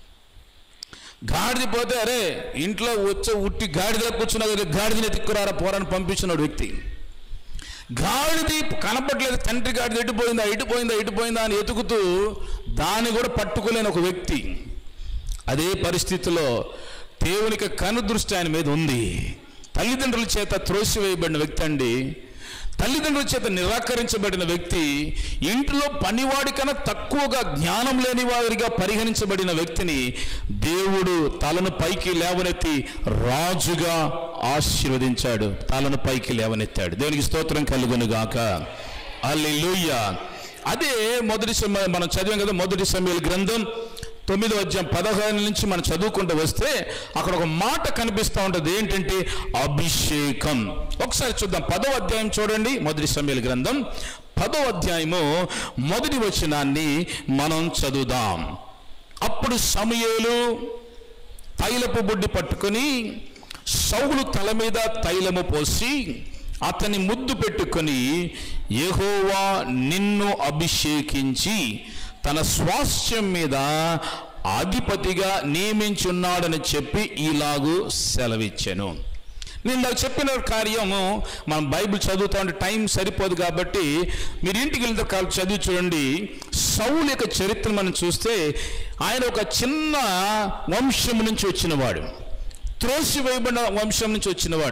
గాడిద పోతే అరే ఇంట్లో వచ్చే ఉట్టి గాడిదలో కూర్చున్నా కదా గాడిదని ఎత్తుకురారా పోరాని పంపించినాడు వ్యక్తి గాడిది కనపడలేదు తండ్రి గాడిద ఎటుపోయిందా ఇటుపోయిందా ఇటుపోయిందా అని ఎతుకుతూ దాన్ని కూడా పట్టుకోలేని ఒక వ్యక్తి అదే పరిస్థితిలో దేవునికి కను దృష్టి ఆయన మీద ఉంది తల్లిదండ్రుల చేత త్రోసివేయబడిన వ్యక్తి అండి తల్లిదండ్రుల చేత నిరాకరించబడిన వ్యక్తి ఇంట్లో పనివాడి కన్నా తక్కువగా జ్ఞానం లేని వారిగా పరిగణించబడిన వ్యక్తిని దేవుడు తలను పైకి లేవనెత్తి రాజుగా ఆశీర్వదించాడు తలను పైకి లేవనెత్తాడు దేవునికి స్తోత్రం కలుగును గాక అల్లెలూయా అదే మొదటి సమయం మనం చదివాం కదా మొదటి సమయాల గ్రంథం తొమ్మిదో అధ్యాయం పదహారు నుంచి మనం చదువుకుంటూ వస్తే అక్కడ ఒక మాట కనిపిస్తూ ఉంటుంది ఏంటంటే అభిషేకం ఒకసారి చూద్దాం పదో అధ్యాయం చూడండి మొదటి సమయాల గ్రంథం పదో అధ్యాయము మొదటి వచనాన్ని మనం చదువుదాం అప్పుడు సమయలు తైలపు బుడ్డి పట్టుకొని సౌలు తల మీద తైలము పోసి అతని ముద్దు పెట్టుకొని యెహోవా నిన్ను అభిషేకించి తన స్వాస్థ్యం మీద అధిపతిగా నియమించున్నాడని చెప్పి ఇలాగూ సెలవిచ్చాను నేను నాకు చెప్పిన కార్యము మనం బైబిల్ చదువుతా ఉంటే టైం సరిపోదు కాబట్టి మీరు ఇంటికి వెళ్తే కాదు చదివి చూడండి సౌలు యొక్క చరిత్ర మనం చూస్తే ఆయన ఒక చిన్న వంశం నుంచి వచ్చినవాడు త్రోసివేయబడిన వంశం నుంచి వచ్చినవాడు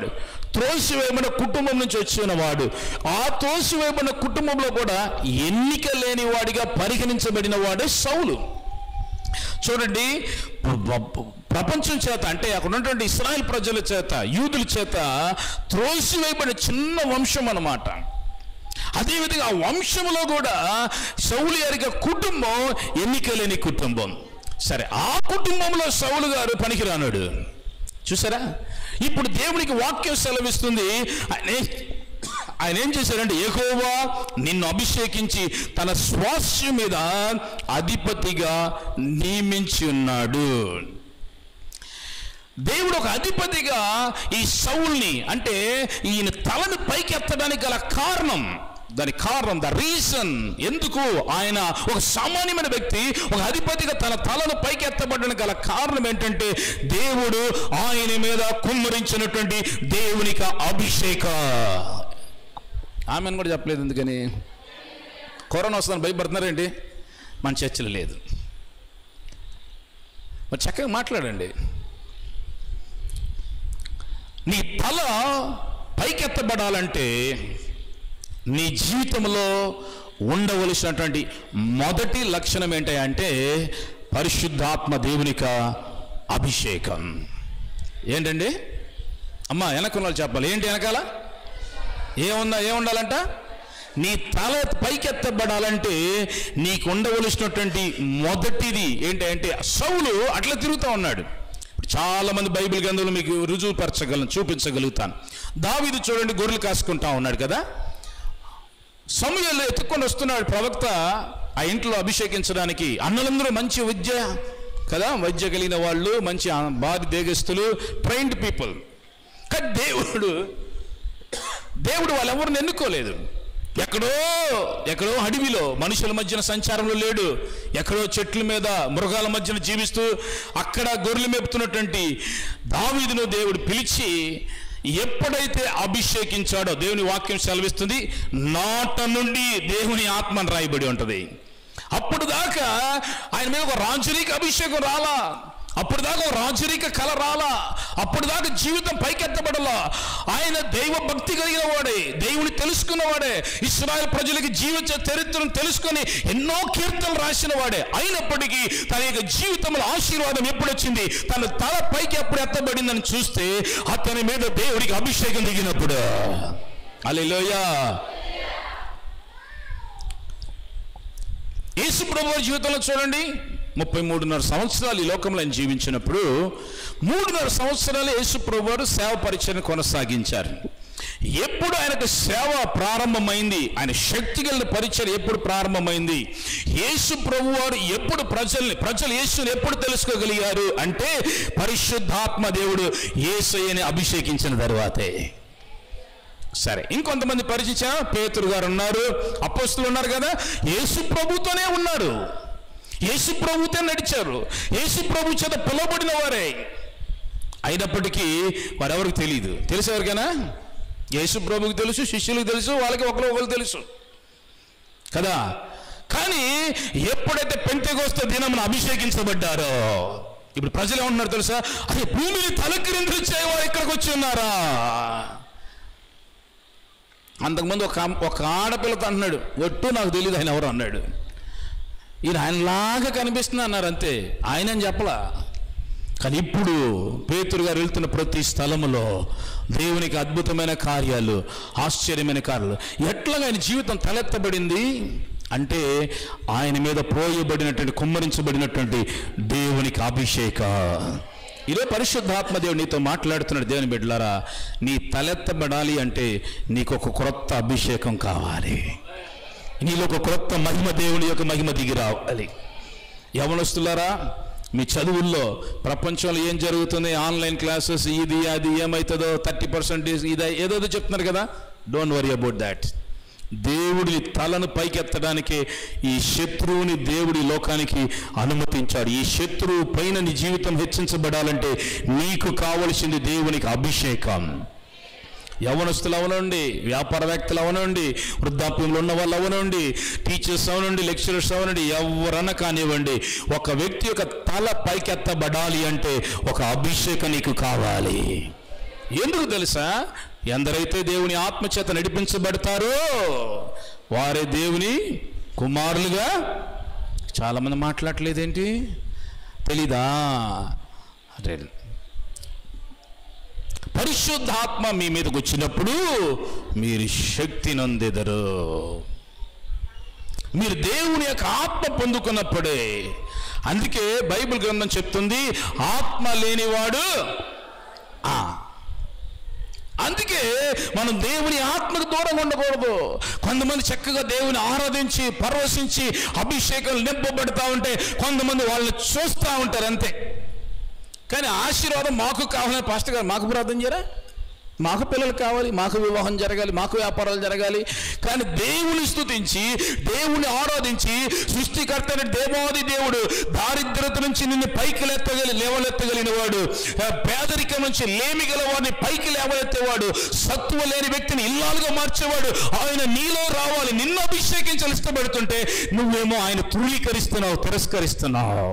త్రోసివేయబడిన కుటుంబం నుంచి వచ్చిన వాడు ఆ త్రోసివేయబడిన కుటుంబంలో కూడా ఎన్నిక లేని వాడిగా పరిగణించబడిన వాడే సౌలు చూడండి ప్ర- ప్ర- ప్రపంచం చేత అంటే అక్కడ ఉన్నటువంటి ఇస్రాయల్ ప్రజల చేత యూదుల చేత త్రోసివేయబడిన చిన్న వంశం అన్నమాట అదేవిధంగా ఆ వంశంలో కూడా సౌలు గారి కుటుంబం ఎన్నిక లేని కుటుంబం సరే ఆ కుటుంబంలో సౌలు గారు పనికిరానాడు చూసారా ఇప్పుడు దేవునికి వాక్యం సెలవిస్తుంది ఆయన ఏ- ఆయన ఏం చేశారంటే ఏకోవా నిన్ను అభిషేకించి తన స్వాస్యం మీద అధిపతిగా నియమించి ఉన్నాడు దేవుడు ఒక అధిపతిగా ఈ సౌల్ని అంటే ఈయన తలను పైకి ఎత్తడానికి గల కారణం దాని కారణం ద రీజన్ ఎందుకు ఆయన ఒక సామాన్యమైన వ్యక్తి ఒక అధిపతిగా తన తలను పైకి ఎత్తబడడానికి గల కారణం ఏంటంటే దేవుడు ఆయన మీద కుమ్మరించినటువంటి దేవునికి అభిషేక ఆమెను కూడా చెప్పలేదు ఎందుకని కరోనా వస్తుందని భయపడుతున్నారేంటి మన చర్చలు లేదు మరి చక్కగా మాట్లాడండి నీ తల పైకెత్తబడాలంటే నీ జీవితంలో ఉండవలసినటువంటి మొదటి లక్షణం ఏంటంటే పరిశుద్ధాత్మ దేవునిక అభిషేకం ఏంటండి అమ్మా వెనకున్న వాళ్ళు చెప్పాలి ఏంటి వెనకాల ఏముందా ఏముండాలంట నీ తల పైకెత్తబడాలంటే నీకు ఉండవలసినటువంటి మొదటిది ఏంటంటే సౌలు అట్లా తిరుగుతూ ఉన్నాడు ఇప్పుడు చాలా మంది బైబిల్ గ్రంథంలో మీకు రుజువుపరచగలను చూపించగలుగుతాను దావీదు చూడండి గొర్రెలు కాసుకుంటా ఉన్నాడు కదా సమయంలో ఎత్తుక్కొని వస్తున్నాడు ప్రవక్త ఆ ఇంట్లో అభిషేకించడానికి అన్నలందరూ మంచి విద్య కదా వైద్య కలిగిన వాళ్ళు మంచి ఆ బాధ దేగస్తులు ట్రైన్డ్ పీపుల్ కానీ దేవుడు దేవుడు వాళ్ళెవరిని ఎన్నుకోలేదు ఎక్కడో ఎక్కడో అడవిలో మనుషుల మధ్యన సంచారంలో లేడు ఎక్కడో చెట్ల మీద మృగాల మధ్యన జీవిస్తూ అక్కడ గొర్రెలు మేపుతున్నటువంటి దావీదును దేవుడు పిలిచి ఎప్పుడైతే అభిషేకించాడో దేవుని వాక్యం సెలవిస్తుంది నాట నుండి దేవుని ఆత్మను రాయబడి ఉంటుంది అప్పుడు దాకా ఆయన మీద ఒక రాజరీక అభిషేకం రాలా అప్పుడు దాకా ఒక రాజరీక కళ రాలా అప్పుడు దాకా జీవితం పైకెత్తబడలా ఆయన దైవ భక్తి కలిగిన వాడే దేవుని తెలుసుకున్నవాడే ఇస్రాయల్ ప్రజలకి జీవించే చరిత్రను తెలుసుకొని ఎన్నో కీర్తనలు రాసిన వాడే అయినప్పటికీ తన యొక్క జీవితంలో ఆశీర్వాదం ఎప్పుడు వచ్చింది తన తల పైకి ఎప్పుడు ఎత్తబడిందని చూస్తే అతని మీద దేవుడికి అభిషేకం దిగినప్పుడు అలెలోయా యేసు ప్రభు వారి జీవితంలో చూడండి ముప్పై మూడున్నర సంవత్సరాలు ఈ లోకంలో ఆయన జీవించినప్పుడు మూడున్నర సంవత్సరాలు యేసు ప్రభు వారు సేవ పరిచయం కొనసాగించారు ఎప్పుడు ఆయనకు సేవ ప్రారంభమైంది ఆయన శక్తి కలిగిన పరిచయం ఎప్పుడు ప్రారంభమైంది యేసు ప్రభు వారు ఎప్పుడు ప్రజల్ని ప్రజలు యేసుని ఎప్పుడు తెలుసుకోగలిగారు అంటే పరిశుద్ధాత్మ దేవుడు యేసయ్యని అభిషేకించిన తర్వాతే సరే ఇంకొంతమంది పరిచయం పేతురు గారు ఉన్నారు అపోస్తులు ఉన్నారు కదా యేసు ప్రభుతోనే ఉన్నారు యేసు ప్రభుతో నడిచారు యేసు ప్రభు చేత పిలువబడిన వారే అయినప్పటికీ వారెవరికి తెలియదు తెలుసు ఎవరికైనా యేసు ప్రభుకి తెలుసు శిష్యులకు తెలుసు వాళ్ళకి ఒకరు ఒకరు తెలుసు కదా కానీ ఎప్పుడైతే పెంటెకోస్త దినమున అభిషేకించబడ్డారో ఇప్పుడు ప్రజలు ఏమంటున్నారు తెలుసా అదే భూమిని తలకిరిందులు చేయవారు ఇక్కడికి వచ్చి ఉన్నారా అంతకుముందు ఒక ఆమ్- ఒక ఆడపిల్లతో అంటున్నాడు ఒట్టు నాకు తెలియదు ఆయన ఎవరు అన్నాడు ఈయన ఆయనలాగా కనిపిస్తుంది అన్నారు అంతే ఆయన అని చెప్పలా కానీ ఇప్పుడు పేతురు గారు వెళ్తున్న ప్రతి స్థలములో దేవునికి అద్భుతమైన కార్యాలు ఆశ్చర్యమైన కార్యాలు ఎట్లాగా ఆయన జీవితం తలెత్తబడింది అంటే ఆయన మీద పోయబడినటువంటి కుమ్మరించబడినటువంటి దేవునికి అభిషేక ఇదే పరిశుద్ధాత్మ దేవుడు నీతో మాట్లాడుతున్నాడు దేవుని బిడ్డలారా నీ తలెత్తబడాలి అంటే నీకు ఒక క్రొత్త అభిషేకం కావాలి నీలో ఒక క్రొత్త మహిమ దేవుని యొక్క మహిమ దిగి రావాలి యవనస్తులారా మీ చదువుల్లో ప్రపంచంలో ఏం జరుగుతుంది ఆన్లైన్ క్లాసెస్ ఇది అది ఏమవుతుందో థర్టీ పర్సెంటేజ్ ఇది ఏదో చెప్తున్నారు కదా డోంట్ వరీ అబౌట్ దాట్ దేవుడి తలను పైకెత్తడానికే ఈ శత్రువుని దేవుడి లోకానికి అనుమతించాడు ఈ శత్రువు పైన నీ జీవితం హెచ్చించబడాలంటే నీకు కావలసింది దేవునికి అభిషేకం యవనస్తులు అవనండి వ్యాపారవేత్తలు అవనండి వృద్ధాప్యంలో ఉన్న వాళ్ళు అవనండి టీచర్స్ అవనండి లెక్చరర్స్ అవనండి ఎవరన్నా కానివ్వండి ఒక వ్యక్తి యొక్క తల పైకెత్తబడాలి అంటే ఒక అభిషేకం నీకు కావాలి ఎందుకు తెలుసా ఎందరైతే దేవుని ఆత్మచేత నడిపించబడతారో వారే దేవుని కుమారులుగా చాలామంది మాట్లాడలేదేంటి తెలీదా అదే పరిశుద్ధాత్మ మీ మీదకి వచ్చినప్పుడు మీరు శక్తి నొందెదరు మీరు దేవుని యొక్క ఆత్మ పొందుకున్నప్పుడే అందుకే బైబిల్ గ్రంథం చెప్తుంది ఆత్మ లేనివాడు ఆ అందుకే మనం దేవుని ఆత్మకు దూరంగా ఉండకూడదు కొంతమంది చక్కగా దేవుని ఆరాధించి పరవశించి అభిషేకాలు నింపబడతా ఉంటే కొంతమంది వాళ్ళని చూస్తూ ఉంటారు అంతే కానీ ఆశీర్వాదం మాకు కావాలని పాస్టర్ గారు మాకు ప్రార్థన చేయరా మాకు పిల్లలు కావాలి మాకు వివాహం జరగాలి మాకు వ్యాపారాలు జరగాలి కానీ దేవుని స్తుతించి దేవుని ఆరాధించి సృష్టికర్త అయిన దేవాది దేవుడు దారిద్రత నుంచి నిన్ను పైకి లేత్తగలి లేవలెత్తగలిగిన వాడు ఆ, పేదరికం నుంచి లేమి గల వాడిని పైకి లేవలెత్తేవాడు సత్తువ లేని వ్యక్తిని ఇల్లాలుగా మార్చేవాడు ఆయన నీలో రావాలి నిన్ను అభిషేకించాలి ఇష్టపడుతుంటే నువ్వేమో ఆయన ధృవీకరిస్తున్నావు తిరస్కరిస్తున్నావు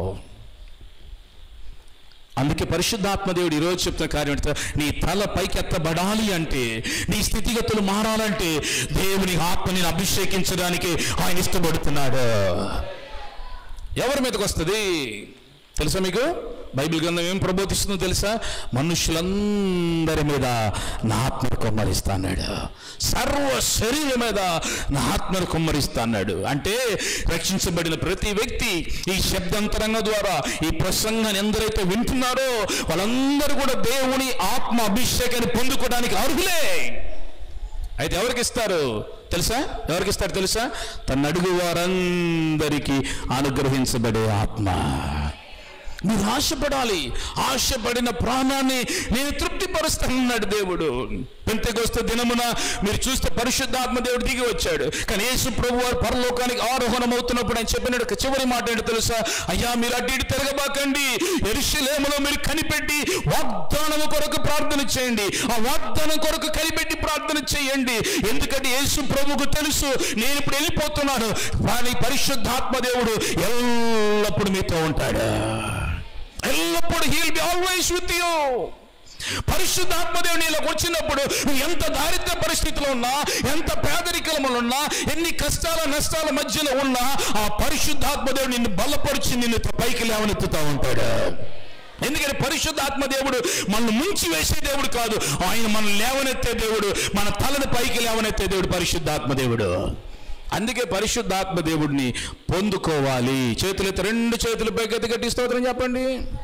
అందుకే పరిశుద్ధాత్మ దేవుడు ఈరోజు చెప్తున్న కార్యం ఏంటంటే నీ తల పైకెత్తబడాలి అంటే నీ స్థితిగతులు మారాలంటే దేవుని ఆత్మని అభిషేకించడానికి ఆయన ఇష్టపడుతున్నాడు ఎవరి మీదకి వస్తుంది తెలుసా మీకు బైబిల్ గ్రంథం ఏం ప్రబోధిస్తుందో తెలుసా మనుషులందరి మీద నా ఆత్మను కుమ్మరిస్తా అన్నాడు సర్వ శరీరం మీద నా ఆత్మను కుమ్మరిస్తా అన్నాడు అంటే రక్షించబడిన ప్రతి వ్యక్తి ఈ శబ్దంతరంగ ద్వారా ఈ ప్రసంగాన్ని ఎందరైతే వింటున్నారో వాళ్ళందరూ కూడా దేవుని ఆత్మ అభిషేకాన్ని పొందుకోవడానికి అర్హులే అయితే ఎవరికి ఇస్తారు తెలుసా ఎవరికి ఇస్తారు తెలుసా తన అడుగు వారందరికీ అనుగ్రహించబడే ఆత్మ మీరు ఆశపడాలి ఆశపడిన ప్రాణాన్ని నేను తృప్తిపరుస్తానన్నాడు దేవుడు పెంతెకొస్తే దినమున మీరు చూస్తే పరిశుద్ధాత్మ దేవుడు దిగి వచ్చాడు కానీ యేసు ప్రభు వారు పరలోకానికి ఆరోహణం అవుతున్నప్పుడు ఆయన చెప్పినాడు ఒక చివరి మాట ఏంటో తెలుసా అయ్యా మీరు అడ్డు ఇటు తిరగబాకండి ఎరుషలేములో మీరు కనిపెట్టి వాగ్దానం కొరకు ప్రార్థన చేయండి ఆ వాగ్దానం కొరకు కనిపెట్టి ప్రార్థన చేయండి ఎందుకంటే యేసు ప్రభుకు తెలుసు నేను ఇప్పుడు వెళ్ళిపోతున్నాను కానీ పరిశుద్ధాత్మ దేవుడు ఎల్లప్పుడు మీతో ఉంటాడు ఎల్లప్పుడు he'll be always with you పరిశుద్ధాత్మదేవుని ఇలా వచ్చినప్పుడు నువ్వు ఎంత దారిద్ర పరిస్థితిలో ఉన్నా ఎంత పేదరికలో ఉన్నా ఎన్ని కష్టాల నష్టాల మధ్యలో ఉన్నా ఆ పరిశుద్ధాత్మదేవుడు నిన్ను బలపరిచి నిన్ను పైకి లేవనెత్తుతా ఉంటాడు ఎందుకంటే పరిశుద్ధాత్మ దేవుడు మనల్ని ముంచి వేసే దేవుడు కాదు ఆయన మనం లేవనెత్తే దేవుడు మన తలను పైకి లేవనెత్తే దేవుడు పరిశుద్ధాత్మ దేవుడు అందుకే పరిశుద్ధాత్మ దేవుడిని పొందుకోవాలి చేతులు ఎత్తి రెండు చేతులు పైకి గట్టి స్తోత్రం చెప్పండి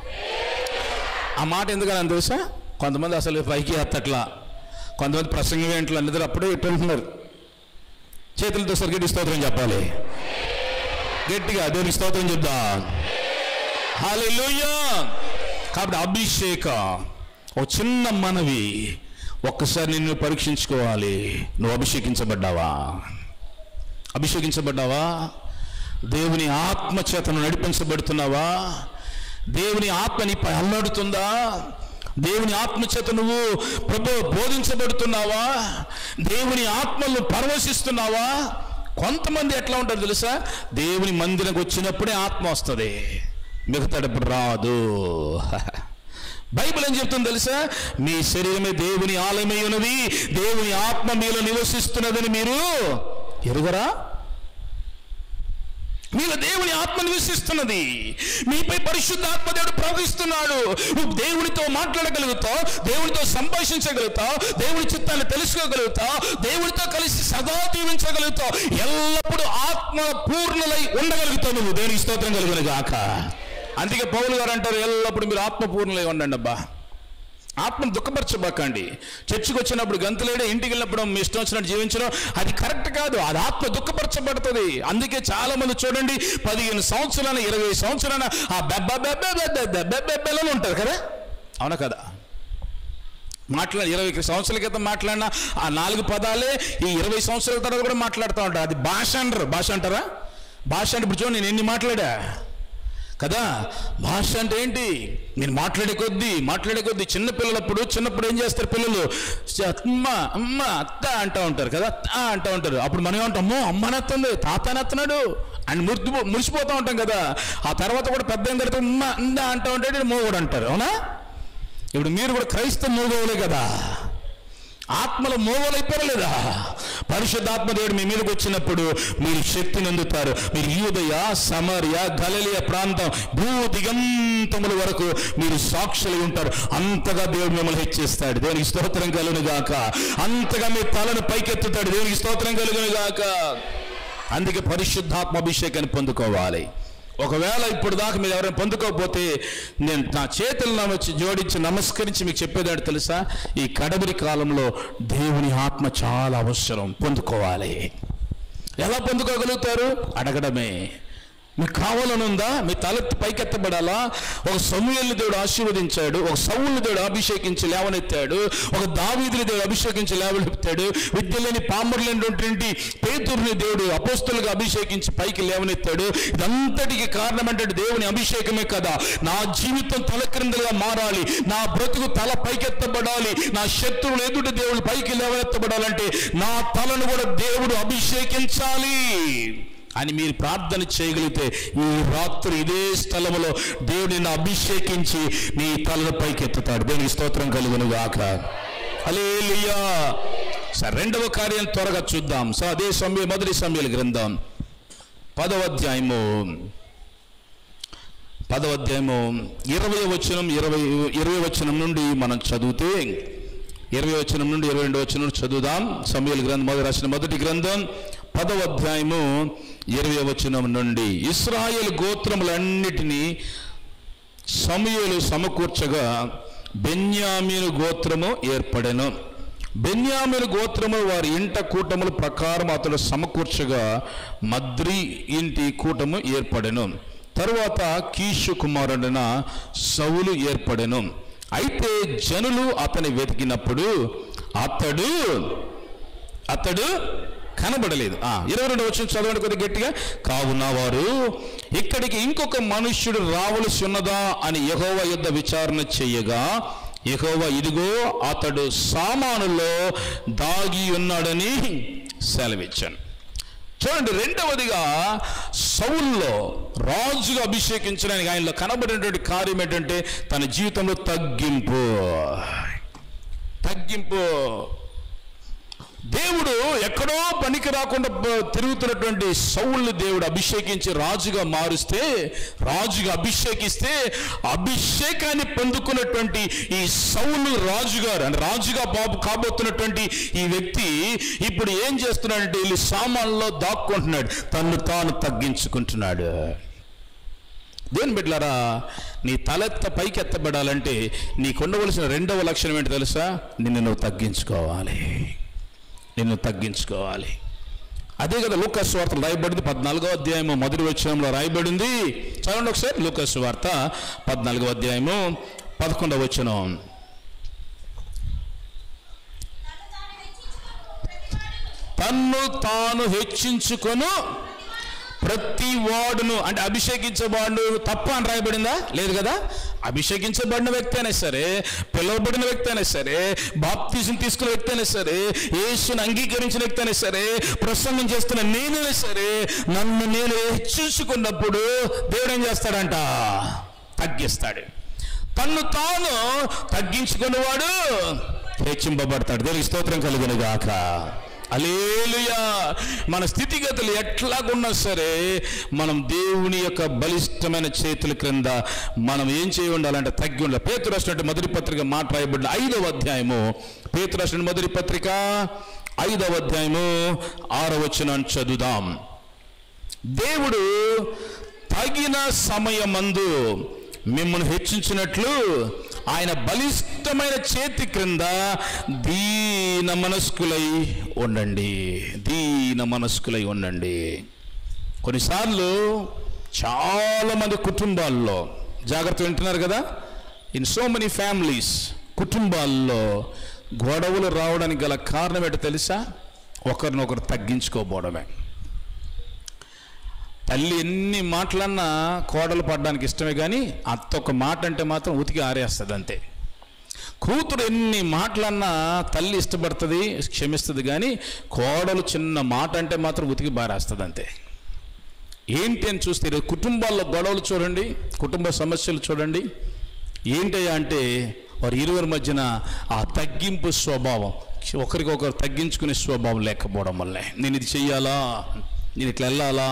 ఆ మాట ఎందుకని తెలుసా కొంతమంది అసలు పైకి ఎత్తట్లా కొంతమంది ప్రసంగం ఏంట్లో అందరూ అప్పుడే ఇట్టుంటున్నారు చేతులతో సరి గట్టి స్తోత్రం చెప్పాలి గట్టిగా దేవుని స్తోత్రం చెప్దాం హల్లెలూయా కాబట్టి అభిషేక ఒక చిన్న మనవి ఒక్కసారి నిన్ను పరీక్షించుకోవాలి నువ్వు అభిషేకించబడ్డావా అభిషేకించబడ్డావా దేవుని ఆత్మ చేతను నడిపించబడుతున్నావా దేవుని ఆత్మ నీపై అల్లాడుతుందా దేవుని ఆత్మ చేత నువ్వు ప్రభు బోధించబడుతున్నావా దేవుని ఆత్మలు పరవశిస్తున్నావా కొంతమంది ఎట్లా ఉంటారు తెలుసా దేవుని మందిరకు వచ్చినప్పుడే ఆత్మ వస్తుంది మిగతాడప్పుడు రాదు బైబిల్ ఏం చెప్తుంది తెలుసా మీ శరీరమే దేవుని ఆలయమై ఉన్నది దేవుని ఆత్మ మీలో నివసిస్తున్నదని మీరు ఎరుగరా మీలో దేవుని ఆత్మ నివసిస్తున్నది మీపై పరిశుద్ధాత్మ దేవుడు ప్రవహిస్తున్నాడు నువ్వు దేవునితో మాట్లాడగలుగుతావు దేవునితో సంభాషించగలుగుతావు దేవుని చిత్తాన్ని తెలుసుకోగలుగుతావు దేవునితో కలిసి సదా జీవించగలుగుతావు ఎల్లప్పుడూ ఆత్మ పూర్ణులై ఉండగలుగుతావు నువ్వు దేవునికి స్తోత్రం కలుగును గాక అందుకే పౌలు గారు అంటారు ఎల్లప్పుడు మీరు ఆత్మపూర్ణులై ఉండండి అబ్బా ఆత్మను దుఃఖపరచబాకండి చర్చికి వచ్చినప్పుడు గంతులేడే ఇంటికి వెళ్ళినప్పుడు మీ ఇష్టం వచ్చినట్టు జీవించడం అది కరెక్ట్ కాదు అది ఆత్మ దుఃఖపరచబడుతుంది అందుకే చాలా మంది చూడండి పదిహేను సంవత్సరాలు ఇరవై సంవత్సరాలు ఆ బెబ్బ బెబ్బ బెబ్బ బెబ్బ బెబ్బెలలో ఉంటారు కదా అవునా కదా మాట్లాడి ఇరవై సంవత్సరాల క్రితం మాట్లాడిన ఆ నాలుగు పదాలే ఈ ఇరవై సంవత్సరాల తర్వాత కూడా మాట్లాడుతూ ఉంటారు అది భాష అంటారు భాష అంటారా భాష అంటే ఇప్పుడు చూడండి నేను ఎన్ని మాట్లాడా కదా భాష అంటే ఏంటి నేను మాట్లాడే కొద్దీ మాట్లాడే కొద్దీ చిన్న పిల్లలప్పుడు చిన్నప్పుడు ఏం చేస్తారు పిల్లలు చ- అమ్మ అమ్మ అత్త అంటూ ఉంటారు కదా అత్త అంటూ ఉంటారు అప్పుడు మనం ఏమంటాం అమ్మో అమ్మ నెత్తుంది తాత నెత్తనాడు అని మురిపో మురిసిపోతూ ఉంటాం కదా ఆ తర్వాత కూడా పెద్ద అయిన తర్వాత అమ్మ ఇందా అంటూ ఉంటాడు మో కూడా అంటారు అవునా ఇప్పుడు మీరు కూడా క్రైస్తవ మూగోలే కదా ఆత్మల మూగలైపోయారు లేదా పరిశుద్ధాత్మ దేవుడు మీ మీదకి వచ్చినప్పుడు మీరు శక్తిని అందుతారు మీరు యూదయ సమర్య గలలియ ప్రాంతం భూ దిగంతముల వరకు మీరు సాక్షులై ఉంటారు అంతగా దేవుడు మిమ్మల్ని హెచ్చిస్తాడు దేవునికి స్తోత్రం కలుగును గాక అంతగా మీ తలను పైకెత్తుతాడు దేవునికి స్తోత్రం కలుగును గాక అందుకే పరిశుద్ధాత్మ అభిషేకాన్ని పొందుకోవాలి ఒకవేళ ఇప్పుడు దాకా మీరు ఎవరైనా పొందుకోకపోతే నేను నా చేతులు నా వచ్చి జోడించి నమస్కరించి మీకు చెప్పేదాడు తెలుసా ఈ కడబరి కాలంలో దేవుని ఆత్మ చాలా అవసరం పొందుకోవాలి ఎలా పొందుకోగలుగుతారు అడగడమే మీకు కావాలని ఉందా మీ తలెత్తి పైకెత్తబడాలా ఒక సమూహల్ని దేవుడు ఆశీర్వదించాడు ఒక సౌల్ని దేవుడు అభిషేకించి లేవనెత్తాడు ఒక దావీదుని దేవుడు అభిషేకించి లేవనెత్తాడు విద్య లేని పామరులైనటువంటి పేతుర్ని దేవుడు అపోస్తులుగా అభిషేకించి పైకి లేవనెత్తాడు ఇదంతటికి కారణం అంటే దేవుని అభిషేకమే కదా నా జీవితం తలక్రిందులుగా మారాలి నా బ్రతుకు తల పైకెత్తబడాలి నా శత్రువులు ఎదుటి దేవుడు పైకి లేవనెత్తబడాలంటే నా తలను కూడా దేవుడు అభిషేకించాలి అని మీరు ప్రార్థన చేయగలిగితే ఈ రాత్రి ఇదే స్థలములో దేవుడు నిన్ను అభిషేకించి నీ తలను పైకెత్తుతాడు దేవునికి స్తోత్రం కలుగును గాక హల్లెలూయా సరే రెండవ కార్యం త్వరగా చూద్దాం సో అదే సమయం మొదటి సమయాల గ్రంథం పదవ అధ్యాయము పదవ అధ్యాయము ఇరవై వచనం ఇరవై ఇరవై వచనం నుండి మనం చదివితే ఇరవై వచనం నుండి ఇరవై రెండు వచనం నుండి చదువుదాం సమయాల గ్రంథం మొదటి రాసిన మొదటి గ్రంథం పదవ అధ్యాయము ఇరవై వచనం నుండి ఇస్రాయేల్ గోత్రములన్నిటినీ సమయలు సమకూర్చగా బెన్యామీను గోత్రము ఏర్పడెను బెన్యామీను గోత్రము వారి ఇంట కూటముల ప్రకారం అతడు సమకూర్చగా మద్రి ఇంటి కూటము ఏర్పడెను తరువాత కీషు కుమారుడైన సౌలు ఏర్పడెను అయితే జనులు అతని వెతికినప్పుడు అతడు అతడు కనబడలేదు ఆ ఇరవై రెండు వచ్చిన చదవండి కొద్దిగా గట్టిగా కావున వారు ఇక్కడికి ఇంకొక మనుష్యుడు రావలసి ఉన్నదా అని యహోవ యుద్ధ విచారణ చేయగా యహోవ ఇదిగో అతడు సామానులో దాగి ఉన్నాడని సెలవిచ్చాను చూడండి రెండవదిగా సౌల్లో రాజుగా అభిషేకించడానికి ఆయనలో కనబడినటువంటి కార్యం ఏంటంటే తన జీవితంలో తగ్గింపు తగ్గింపు దేవుడు ఎక్కడో పనికి రాకుండా బ- తిరుగుతున్నటువంటి సౌల్ని దేవుడు అభిషేకించి రాజుగా మారుస్తే రాజుగా అభిషేకిస్తే అభిషేకాన్ని పొందుకున్నటువంటి ఈ సౌలు రాజుగారు అంటే రాజుగా బాబు కాబోతున్నటువంటి ఈ వ్యక్తి ఇప్పుడు ఏం చేస్తున్నాడంటే వీళ్ళు సామాన్లో దాక్కుంటున్నాడు తను తాను తగ్గించుకుంటున్నాడు దేని బిడ్డలారా నీ తలెత్త పైకి ఎత్తబడాలంటే నీకు ఉండవలసిన రెండవ లక్షణం ఏంటి తెలుసా నిన్ను నువ్వు తగ్గించుకోవాలి నిన్ను తగ్గించుకోవాలి అదే కదా లూకస్ వార్త రాయబడింది పద్నాలుగో అధ్యాయము మొదటి వచనంలో రాయబడింది చదవండి ఒకసారి లూకస్ వార్త పద్నాలుగో అధ్యాయము పదకొండవ వచనం తన్ను తాను హెచ్చించుకొను ప్రతి వాడును అంటే అభిషేకించబడు తప్ప అని రాయబడిందా లేదు కదా అభిషేకించబడిన వ్యక్తి అయినా సరే పిలువబడిన వ్యక్తి అయినా సరే బాప్తిజం తీసుకున్న వ్యక్తి అయినా సరే యేసుని అంగీకరించిన వ్యక్తి అయినా సరే ప్రసంగం చేస్తున్న నేనైనా సరే నన్ను నేను హెచ్చించుకున్నప్పుడు దేవుడు ఏం చేస్తాడంట తగ్గిస్తాడు తన్ను తాను తగ్గించుకున్నవాడు హెచ్చింపబడతాడు దేవునికి స్తోత్రం కలుగును గాక అలేలుయా మన స్థితిగతులు ఎట్లాగున్నా సరే మనం దేవుని యొక్క బలిష్టమైన చేతుల క్రింద మనం ఏం చేయి ఉండాలంటే తగ్గి ఉండాలి పేతు రాసినట్టు మొదటి పత్రిక మాట రాయబడిన ఐదవ అధ్యాయము పేతు రాసిన మొదటి పత్రిక ఐదవ అధ్యాయము ఆరవ వచనాన్ని చదువుదాం దేవుడు తగిన సమయమందు మిమ్మల్ని హెచ్చించినట్లు ఆయన బలిష్టమైన చేతి క్రింద దీన మనస్కులై ఉండండి దీన మనస్కులై ఉండండి కొన్నిసార్లు చాలామంది కుటుంబాల్లో జాగ్రత్త వింటున్నారు కదా ఇన్ సో మెనీ ఫ్యామిలీస్ కుటుంబాల్లో గొడవలు రావడానికి గల కారణం ఏంటో తెలుసా ఒకరినొకరు తగ్గించుకోపోవడమే తల్లి ఎన్ని మాటలన్నా కోడలు పడడానికి ఇష్టమే కానీ అత్త ఒక మాట అంటే మాత్రం ఉతికి ఆరేస్తుంది అంతే కూతురు ఎన్ని మాటలన్నా తల్లి ఇష్టపడుతుంది క్షమిస్తుంది కానీ కోడలు చిన్న మాట అంటే మాత్రం ఉతికి బారేస్తుంది అంతే ఏంటి అని చూస్తే ఈరోజు కుటుంబాల్లో గొడవలు చూడండి కుటుంబ సమస్యలు చూడండి ఏంటయ్యా అంటే వారి ఇరువురి మధ్యన ఆ తగ్గింపు స్వభావం ఒకరికొకరు తగ్గించుకునే స్వభావం లేకపోవడం వల్లే నేను ఇది చెయ్యాలా నేను ఇట్లా వెళ్ళాలా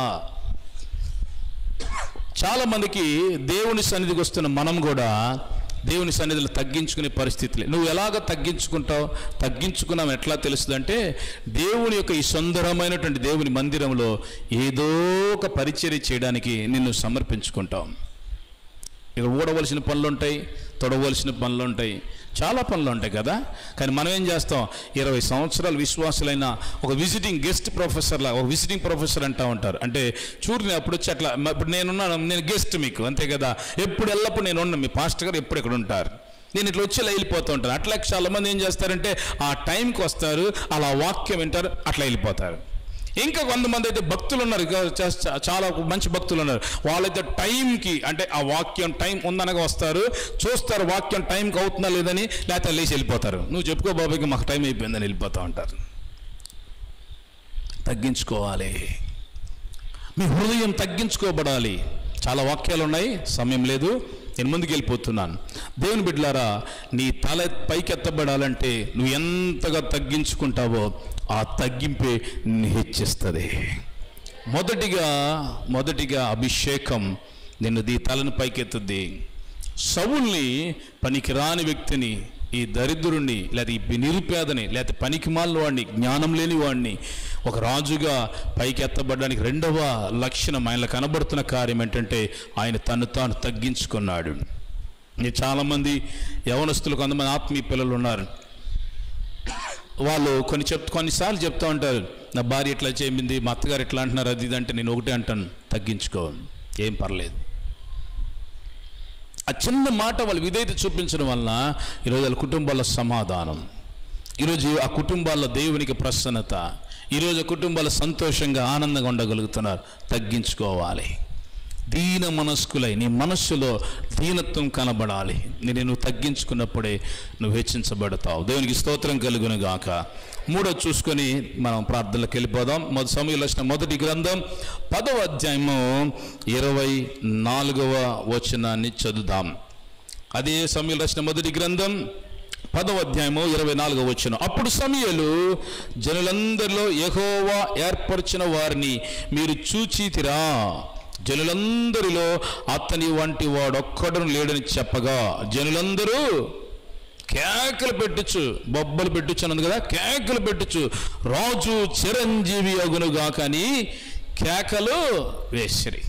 చాలా మందికి దేవుని సన్నిధికి వస్తున్న మనం కూడా దేవుని సన్నిధిలో తగ్గించుకునే పరిస్థితులే నువ్వు ఎలాగ తగ్గించుకుంటావు తగ్గించుకున్నావు ఎట్లా తెలుస్తుందంటే దేవుని యొక్క ఈ సుందరమైనటువంటి దేవుని మందిరంలో ఏదో ఒక పరిచర్య చేయడానికి నిన్ను సమర్పించుకుంటావు ఇక ఊడవలసిన పనులు ఉంటాయి తొడవలసిన పనులు ఉంటాయి చాలా పనులు ఉంటాయి కదా కానీ మనం ఏం చేస్తాం ఇరవై సంవత్సరాలు విశ్వాసులైన ఒక విజిటింగ్ గెస్ట్ ప్రొఫెసర్ లా ఒక విజిటింగ్ ప్రొఫెసర్ అంటా ఉంటారు అంటే చూడు నేను అప్పుడు వచ్చి అట్లా మ- ఇప్పుడు నేనున్నాను నేను గెస్ట్ మీకు అంతే కదా ఎప్పుడు ఎల్లప్పుడు నేను ఉన్నాను మీ పాస్టర్ గారు ఎప్పుడు ఇక్కడ ఉంటారు నేను ఇట్లా వచ్చి ఇలా వెళ్ళిపోతూ ఉంటాను అట్లా చాలా మంది ఏం చేస్తారంటే ఆ టైంకి వస్తారు అలా వాక్యం వింటారు అట్లా వెళ్ళిపోతారు ఇంకా కొంతమంది అయితే భక్తులు ఉన్నారు ఇక చా- చా- చాలా మంచి భక్తులు ఉన్నారు వాళ్ళైతే టైంకి అంటే ఆ వాక్యం టైం ఉందనగా వస్తారు చూస్తారు వాక్యం టైంకి అవుతుందా లేదని లేకపోతే లేచి వెళ్ళిపోతారు నువ్వు చెప్పుకో బాబాయ్కి మాకు టైం అయిపోయిందని వెళ్ళిపోతా ఉంటారు తగ్గించుకోవాలి మీ హృదయం తగ్గించుకోబడాలి చాలా వాక్యాలు ఉన్నాయి సమయం లేదు నేను ముందుకు వెళ్ళిపోతున్నాను దేవుని బిడ్డలారా నీ తల పైకెత్తబడాలంటే నువ్వు ఎంతగా తగ్గించుకుంటావో ఆ తగ్గింపే నిన్ను హెచ్చిస్తుంది మొదటిగా మొదటిగా అభిషేకం నిన్ను దీ తలను పైకెత్తుద్ది సవుల్ని పనికి రాని వ్యక్తిని ఈ దరిద్రుణ్ణి లేదా ఈ నిరుపేదని లేకపోతే పనికి వాడిని జ్ఞానం లేని వాడిని ఒక రాజుగా పైకి ఎత్తబడడానికి రెండవ లక్షణం ఆయనలో కనబడుతున్న కార్యం ఏంటంటే ఆయన తను తాను తగ్గించుకున్నాడు నేను చాలామంది యవనస్తులు కొంతమంది ఆత్మీయ పిల్లలు ఉన్నారు వాళ్ళు కొన్ని చెప్ కొన్నిసార్లు చెప్తూ ఉంటారు నా భార్య ఇట్లా చేయింది మా అత్తగారు ఇట్లా అంటున్నారు అది ఇది అంటే నేను ఒకటే అంటాను తగ్గించుకో ఏం పర్లేదు ఆ చిన్న మాట వాళ్ళు విధేయత చూపించడం వలన ఈరోజు వాళ్ళ కుటుంబాల సమాధానం ఈరోజు ఆ కుటుంబాల్లో దేవునికి ప్రసన్నత ఈరోజు ఆ కుటుంబాలు సంతోషంగా ఆనందంగా ఉండగలుగుతున్నారు తగ్గించుకోవాలి దీన మనస్కులై నీ మనస్సులో దీనత్వం కనబడాలి నేను నువ్వు తగ్గించుకున్నప్పుడే నువ్వు హెచ్చించబడతావు దేవునికి స్తోత్రం కలుగును గాక మూడో చూసుకొని మనం ప్రార్థనలకు వెళ్ళిపోదాం మొదటి సమయంలో వచ్చిన మొదటి గ్రంథం పదవ అధ్యాయము ఇరవై నాలుగవ వచనాన్ని చదువుదాం అదే సమయంలో వచ్చిన మొదటి గ్రంథం పదవ అధ్యాయము ఇరవై నాలుగవ వచ్చిన అప్పుడు సమయలు జనులందరిలో యెహోవా ఏర్పరిచిన వారిని మీరు చూచితిరా జనులందరిలో అతని వంటి వాడొక్కడను లేడని చెప్పగా జనులందరూ కేకలు పెట్టచ్చు బొబ్బలు పెట్టచ్చు అన్నది కదా కేకలు పెట్టచ్చు రాజు చిరంజీవి అగునుగా కానీ కేకలు వేసిరి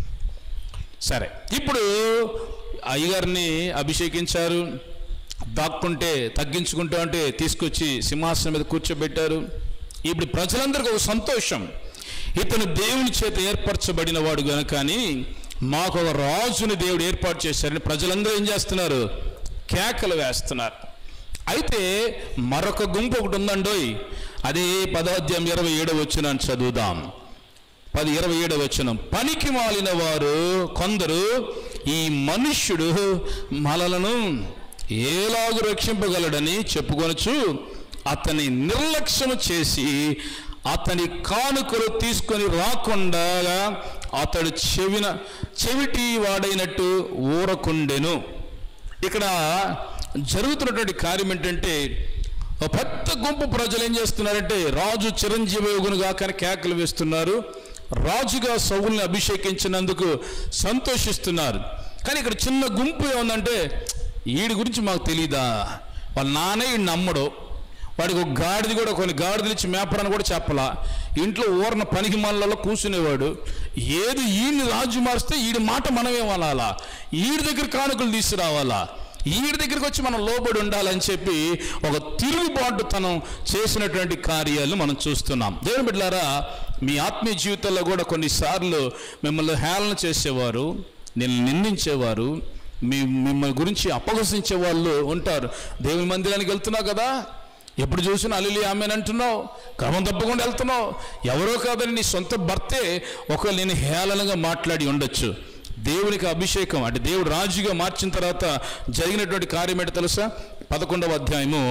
సరే ఇప్పుడు అయ్యగారిని అభిషేకించారు దాక్కుంటే తగ్గించుకుంటూ అంటే తీసుకొచ్చి సింహాసనం మీద కూర్చోబెట్టారు ఇప్పుడు ప్రజలందరికీ ఒక సంతోషం ఇతను దేవుని చేత ఏర్పరచబడిన వాడు గనుకని మాకు ఒక రాజుని దేవుడు ఏర్పాటు చేశారని ప్రజలందరూ ఏం చేస్తున్నారు కేకలు వేస్తున్నారు అయితే మరొక గుంపు ఒకటి ఉందండోయ్ అదే పదోధ్యాయం ఇరవై ఏడవ వచ్చిన చదువుదాం పది ఇరవై ఏడవ వచనం పనికి మాలిన వారు కొందరు ఈ మనుష్యుడు మలలను ఏలాగు రక్షింపగలడని చెప్పుకొనొచ్చు అతని నిర్లక్ష్యం చేసి అతని కానుకలు తీసుకొని రాకుండా అతడు చెవిన చెవిటి వాడైనట్టు ఊరకుండెను ఇక్కడ జరుగుతున్నటువంటి కార్యం ఏంటంటే ఒక పెద్ద గుంపు ప్రజలు ఏం చేస్తున్నారంటే రాజు చిరంజీవి యోగునుగా కానీ కేకలు వేస్తున్నారు రాజుగా సౌల్ని అభిషేకించినందుకు సంతోషిస్తున్నారు కానీ ఇక్కడ చిన్న గుంపు ఏముందంటే వీడి గురించి మాకు తెలీదా వాళ్ళ నాన్న ఈయన నమ్మడు వాడికి ఒక గాడిది కూడా కొన్ని గాడిదలు ఇచ్చి మేపరాన్ని కూడా చెప్పలా ఇంట్లో ఊరన పనికి మళ్ళలో కూర్చునేవాడు ఏది ఈయన్ని రాజు మారిస్తే ఈడి మాట మనమే వనాలా ఈడి దగ్గర కానుకలు తీసుకురావాలా ఈడి దగ్గరికి వచ్చి మనం లోబడి ఉండాలని చెప్పి ఒక తిరుగుబాటు తనం చేసినటువంటి కార్యాలు మనం చూస్తున్నాం దేవుని బిడ్డలారా మీ ఆత్మీయ జీవితంలో కూడా కొన్నిసార్లు మిమ్మల్ని హేళన చేసేవారు నేను నిందించేవారు మీ మిమ్మల్ని గురించి అపహసించే వాళ్ళు ఉంటారు దేవుని మందిరానికి వెళ్తున్నావు కదా ఎప్పుడు చూసినా అల్లి ఆమె అంటున్నావు క్రమం తప్పకుండా వెళ్తున్నావు ఎవరో కాదని నీ సొంత భర్తే ఒకవేళ నేను హేళనగా మాట్లాడి ఉండొచ్చు దేవునికి అభిషేకం అంటే దేవుడు రాజుగా మార్చిన తర్వాత జరిగినటువంటి కార్యం ఏంటో తెలుసా పదకొండవ అధ్యాయము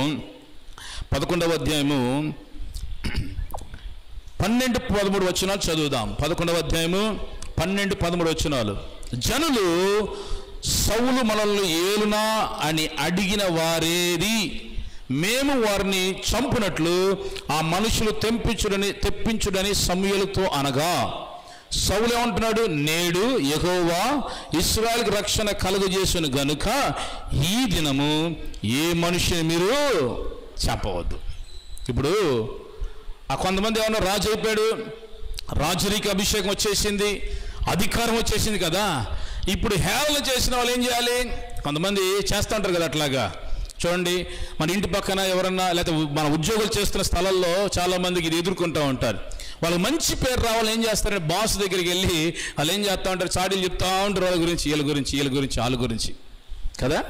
పదకొండవ అధ్యాయము పన్నెండు పదమూడు వచనాలు చదువుదాం పదకొండవ అధ్యాయము పన్నెండు పదమూడు వచనాలు జనులు సౌలు మనల్ని ఏలునా అని అడిగిన వారేది మేము వారిని చంపునట్లు ఆ మనుషులు తెంపించుడని తెప్పించుడని సమయలతో అనగా సౌలు ఏమంటున్నాడు నేడు యెహోవా ఇస్రాయల్కి రక్షణ కలుగజేసిన గనుక ఈ దినము ఏ మనిషిని మీరు చెప్పవద్దు ఇప్పుడు ఆ కొంతమంది ఏమన్నా రాజు అయిపోయాడు రాజునికి అభిషేకం వచ్చేసింది అధికారం వచ్చేసింది కదా ఇప్పుడు హేళన చేసిన వాళ్ళు ఏం చేయాలి కొంతమంది చేస్తూ ఉంటారు కదా అట్లాగా చూడండి మన ఇంటి పక్కన ఎవరన్నా లేకపోతే మన ఉద్యోగులు చేస్తున్న స్థలాల్లో చాలా మందికి ఇది ఎదుర్కొంటూ ఉంటారు వాళ్ళకి మంచి పేరు రావాలి ఏం చేస్తారంటే బాస్ దగ్గరికి వెళ్ళి వాళ్ళు ఏం చేస్తూ ఉంటారు చాడీలు చెప్తా ఉంటారు వాళ్ళ గురించి వీళ్ళ గురించి వీళ్ళ గురించి వాళ్ళ గురించి కదా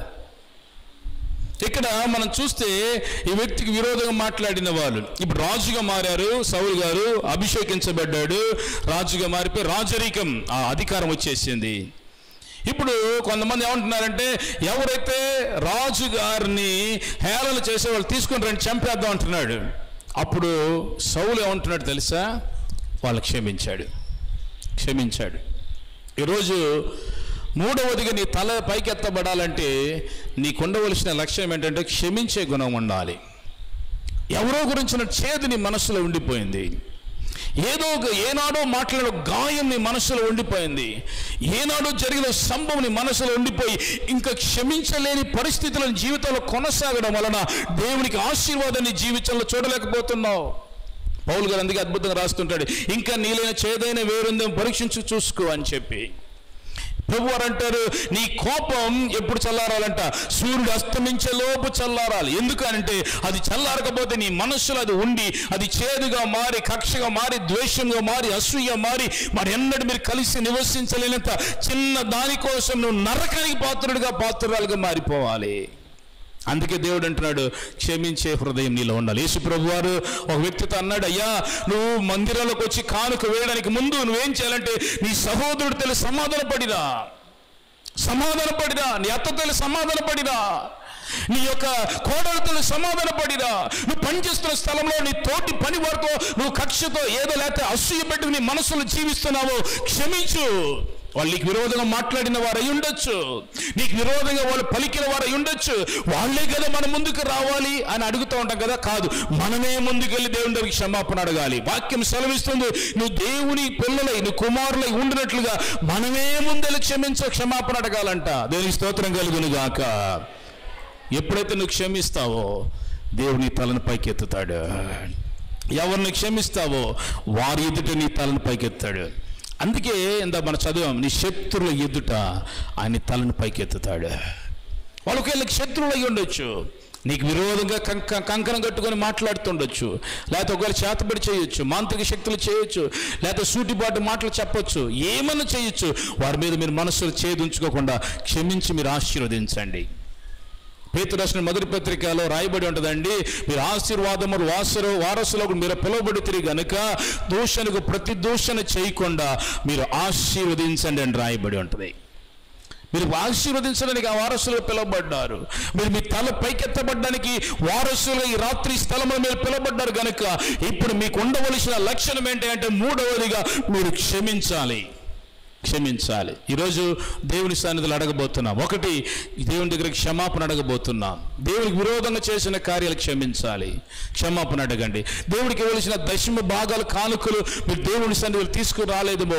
ఇక్కడ మనం చూస్తే ఈ వ్యక్తికి విరోధంగా మాట్లాడిన వాళ్ళు ఇప్పుడు రాజుగా మారారు సౌలు గారు అభిషేకించబడ్డాడు రాజుగా మారిపోయి రాజరికం ఆ అధికారం వచ్చేసింది ఇప్పుడు కొంతమంది ఏమంటున్నారంటే ఎవరైతే రాజు గారిని హేళన చేసే వాళ్ళు తీసుకుని రండి చంపేద్దాం అంటున్నాడు అప్పుడు సౌలు ఏమంటున్నాడు తెలుసా వాళ్ళు క్షమించాడు క్షమించాడు ఈరోజు మూడవదిగా నీ తల పైకెత్తబడాలంటే నీకు ఉండవలసిన లక్ష్యం ఏంటంటే క్షమించే గుణం ఉండాలి ఎవరో గురించిన చేదు నీ మనసులో ఉండిపోయింది ఏదో ఒక ఏనాడో మాట్లాడిన గాయం నీ మనసులో ఉండిపోయింది ఏనాడో జరిగిన సంభవం నీ మనసులో ఉండిపోయి ఇంకా క్షమించలేని పరిస్థితులను జీవితంలో కొనసాగడం వలన దేవునికి ఆశీర్వాదాన్ని జీవితంలో చూడలేకపోతున్నావు పౌలు గారు అందుకే అద్భుతంగా రాస్తుంటాడు ఇంకా నీలైన చేదైన వేరుందేమో పరీక్షించి చూసుకో అని చెప్పి ప్రభు వారు అంటారు నీ కోపం ఎప్పుడు చల్లారాలంట సూర్యుడు అస్తమించే లోపు చల్లారాలి ఎందుకంటే అది చల్లారకపోతే నీ మనస్సులో అది ఉండి అది చేదుగా మారి కక్షగా మారి ద్వేషంగా మారి అసూయ మారి మరి ఎన్నడూ మీరు కలిసి నివసించలేనంత చిన్న దానికోసం నువ్వు నరకానికి పాత్రుడిగా పాత్రురాలుగా మారిపోవాలి అందుకే దేవుడు అంటున్నాడు క్షమించే హృదయం నీలో ఉండాలి యేసు ప్రభు వారు ఒక వ్యక్తితో అన్నాడు అయ్యా నువ్వు మందిరంలోకి వచ్చి కానుక వేయడానికి ముందు నువ్వేం చేయాలంటే నీ సహోదరుడు తెలి సమాధాన పడిరా సమాధాన పడిరా నీ అత్తతో సమాధాన పడిరా నీ యొక్క కోడలతో సమాధాన పడిరా నువ్వు పనిచేస్తున్న స్థలంలో నీ తోటి పని వారితో నువ్వు కక్షతో ఏదో లేకపోతే అసూయ పెట్టుకుని నీ మనసులో జీవిస్తున్నావో క్షమించు వాళ్ళు నీకు విరోధంగా మాట్లాడిన వారు అయి ఉండొచ్చు నీకు విరోధంగా వాళ్ళు పలికిన వారు అయి ఉండొచ్చు వాళ్ళే కదా మన ముందుకు రావాలి అని అడుగుతూ ఉంటాం కదా కాదు మనమే ముందుకెళ్ళి దేవుని దగ్గరికి క్షమాపణ అడగాలి వాక్యం సెలవిస్తుంది నువ్వు దేవుని పిల్లలై నువ్వు కుమారులై ఉండినట్లుగా మనమే ముందెళ్ళి క్షమించ క్షమాపణ అడగాలంట దేవునికి స్తోత్రం కలుగును గాక ఎప్పుడైతే నువ్వు క్షమిస్తావో దేవుని తలను పైకెత్తుతాడు ఎవరిని క్షమిస్తావో వారి ఎదుట నీ తలను పైకెత్తాడు అందుకే ఇంత మన చదివాం నీ శత్రువుల ఎదుట ఆయన తలను పైకెత్తుతాడు వాళ్ళకి వీళ్ళకి శత్రువులు అయి ఉండొచ్చు నీకు విరోధంగా కంక కంకణం కట్టుకొని మాట్లాడుతుండొచ్చు లేకపోతే ఒకవేళ చేతబడి చేయొచ్చు మాంత్రిక శక్తులు చేయొచ్చు లేకపోతే సూటిబాటు మాటలు చెప్పొచ్చు ఏమన్నా చేయొచ్చు వారి మీద మీరు మనసులు చేదుంచుకోకుండా క్షమించి మీరు ఆశీర్వదించండి పేతు రాసిన మొదటి పత్రికలో రాయబడి ఉంటుందండి మీరు ఆశీర్వాదములు వాసరు వారసులకు మీరు పిలువబడి తిరిగి గనుక దూషణకు ప్రతి దూషణ చేయకుండా మీరు ఆశీర్వదించండి అని రాయబడి ఉంటుంది మీరు ఆశీర్వదించడానికి ఆ వారసులుగా పిలువబడ్డారు మీరు మీ తల పైకెత్తబడ్డానికి వారసులుగా ఈ రాత్రి స్థలంలో మీరు పిలువబడ్డారు కనుక ఇప్పుడు మీకు ఉండవలసిన లక్షణం ఏంటి అంటే మూడవదిగా మీరు క్షమించాలి క్షమించాలి ఈరోజు దేవుని సన్నిధులు అడగబోతున్నాం ఒకటి దేవుని దగ్గర క్షమాపణ అడగబోతున్నాం దేవునికి విరోధంగా చేసిన కార్యాలు క్షమించాలి క్షమాపణ అడగండి దేవుడికి ఇవ్వవలసిన దశమ భాగాలు కానుకలు మీరు దేవుని సన్నిధులు తీసుకురాలేదేమో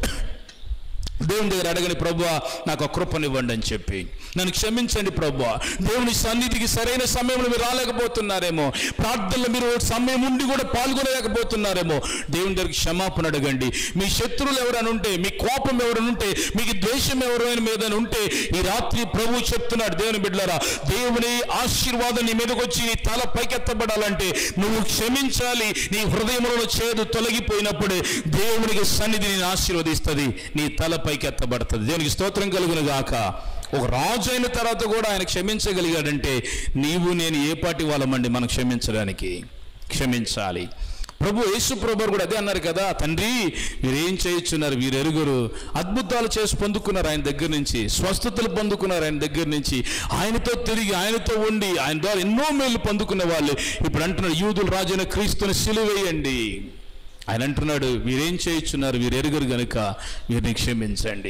దేవుని దగ్గర అడగని ప్రభువా నాకు ఒక కృపనివ్వండి అని చెప్పి నన్ను క్షమించండి ప్రభువా దేవుని సన్నిధికి సరైన సమయంలో మీరు రాలేకపోతున్నారేమో ప్రార్థనలో మీరు సమయం ఉండి కూడా పాల్గొనలేకపోతున్నారేమో దేవుని దగ్గరికి క్షమాపణ అడగండి మీ శత్రువులు ఎవరైనా ఉంటే మీ కోపం ఎవరైనా ఉంటే మీకు ద్వేషం ఎవరైనా మీద ఉంటే ఈ రాత్రి ప్రభు చెప్తున్నాడు దేవుని బిడ్డలారా దేవుని ఆశీర్వాదం నీ మీదకి వచ్చి నీ తల పైకెత్తబడాలంటే నువ్వు క్షమించాలి నీ హృదయంలో చేదు తొలగిపోయినప్పుడే దేవునికి సన్నిధి నేను ఆశీర్వదిస్తుంది నీ తల పైకెత్తబడుతుంది దేవునికి స్తోత్రం కలుగును గాక ఒక రాజు అయిన తర్వాత కూడా ఆయన క్షమించగలిగాడంటే నీవు నేను ఏ పాటి వాళ్ళమండి మనం క్షమించడానికి క్షమించాలి ప్రభు యేసు ప్రభు కూడా అదే అన్నారు కదా తండ్రి మీరేం చేయించున్నారు వీరెరుగురు అద్భుతాలు చేసి పొందుకున్నారు ఆయన దగ్గర నుంచి స్వస్థతలు పొందుకున్నారు ఆయన దగ్గర నుంచి ఆయనతో తిరిగి ఆయనతో ఉండి ఆయన ద్వారా ఎన్నో మేలు పొందుకున్న వాళ్ళు ఇప్పుడు అంటున్నారు యూదుల రాజైన క్రీస్తుని సిలువేయండి ఆయన అంటున్నాడు వీరేం చేయించున్నారు వీరు ఎరుగురు గనుక వీరిని క్షమించండి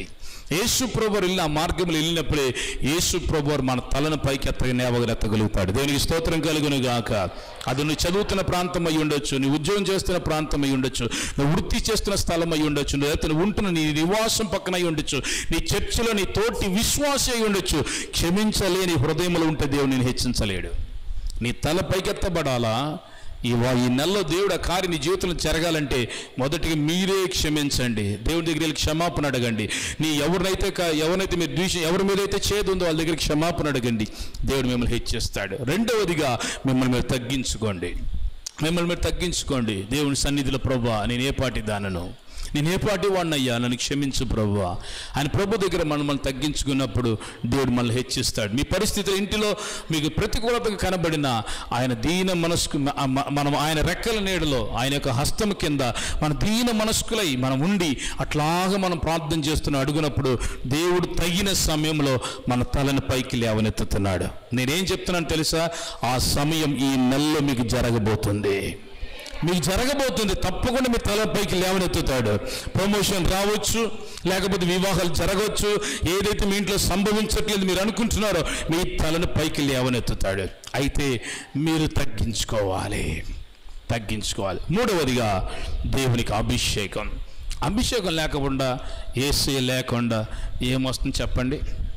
యేసు ప్రభువారు వెళ్ళిన ఆ మార్గంలో వెళ్ళినప్పుడే యేసు ప్రభువారు మన తలను పైకి ఎత్తగా నేవగలెత్తగలుగుతాడు దేనికి స్తోత్రం కలుగును గాక అది నువ్వు చదువుతున్న ప్రాంతం అయి ఉండొచ్చు నీ ఉద్యోగం చేస్తున్న ప్రాంతం అయి ఉండొచ్చు నువ్వు వృత్తి చేస్తున్న స్థలం అయి ఉండొచ్చు లేకపోతే నువ్వు ఉంటున్న నీ నివాసం పక్కన అయి ఉండొచ్చు నీ చర్చిలో నీ తోటి విశ్వాస అయి ఉండొచ్చు క్షమించలేని హృదయంలో ఉంటే దేవుడు నేను హెచ్చించలేడు నీ తల పైకెత్తబడాలా ఈ వా- ఈ నెలలో దేవుడు ఆ కార్యం నీ జీవితంలో జరగాలంటే మొదటిగా మీరే క్షమించండి దేవుడి దగ్గర వెళ్ళి క్షమాపణ అడగండి నీ ఎవరినైతే కా- ఎవరినైతే మీరు ద్వేషం ఎవరి మీద అయితే చేదు ఉందో వాళ్ళ దగ్గర క్షమాపణ అడగండి దేవుడు మిమ్మల్ని హెచ్చిస్తాడు రెండవదిగా మిమ్మల్ని మీరు తగ్గించుకోండి మిమ్మల్ని మీరు తగ్గించుకోండి దేవుని సన్నిధిలో ప్రభా నేను ఏ పాటి దానను నేను ఏ పాటి వాడినయ్యా నన్ను క్షమించు ప్రభు ఆయన ప్రభు దగ్గర మనం మనం తగ్గించుకున్నప్పుడు దేవుడు మనల్ని హెచ్చిస్తాడు మీ పరిస్థితులు ఇంటిలో మీకు ప్రతికూలతగా కనబడిన ఆయన దీన మనస్కు మ- మ- మనం ఆయన రెక్కల నీడలో ఆయన యొక్క హస్తం కింద మన దీన మనస్కులై మనం ఉండి అట్లాగా మనం ప్రార్థన చేస్తున్న అడుగునప్పుడు దేవుడు తగిన సమయంలో మన తలని పైకి లేవనెత్తుతున్నాడు నేనేం చెప్తున్నాను తెలుసా ఆ సమయం ఈ నెలలో మీకు జరగబోతుంది మీకు జరగబోతుంది తప్పకుండా మీ తలపైకి లేవనెత్తుతాడు ప్రమోషన్ రావచ్చు లేకపోతే వివాహాలు జరగవచ్చు ఏదైతే మీ ఇంట్లో సంభవించట్లేదు మీరు అనుకుంటున్నారో మీ తలను పైకి లేవనెత్తుతాడు అయితే మీరు తగ్గించుకోవాలి తగ్గించుకోవాలి మూడవదిగా దేవునికి అభిషేకం అభిషేకం లేకుండా ఏసీ లేకుండా ఏమొస్తుంది చెప్పండి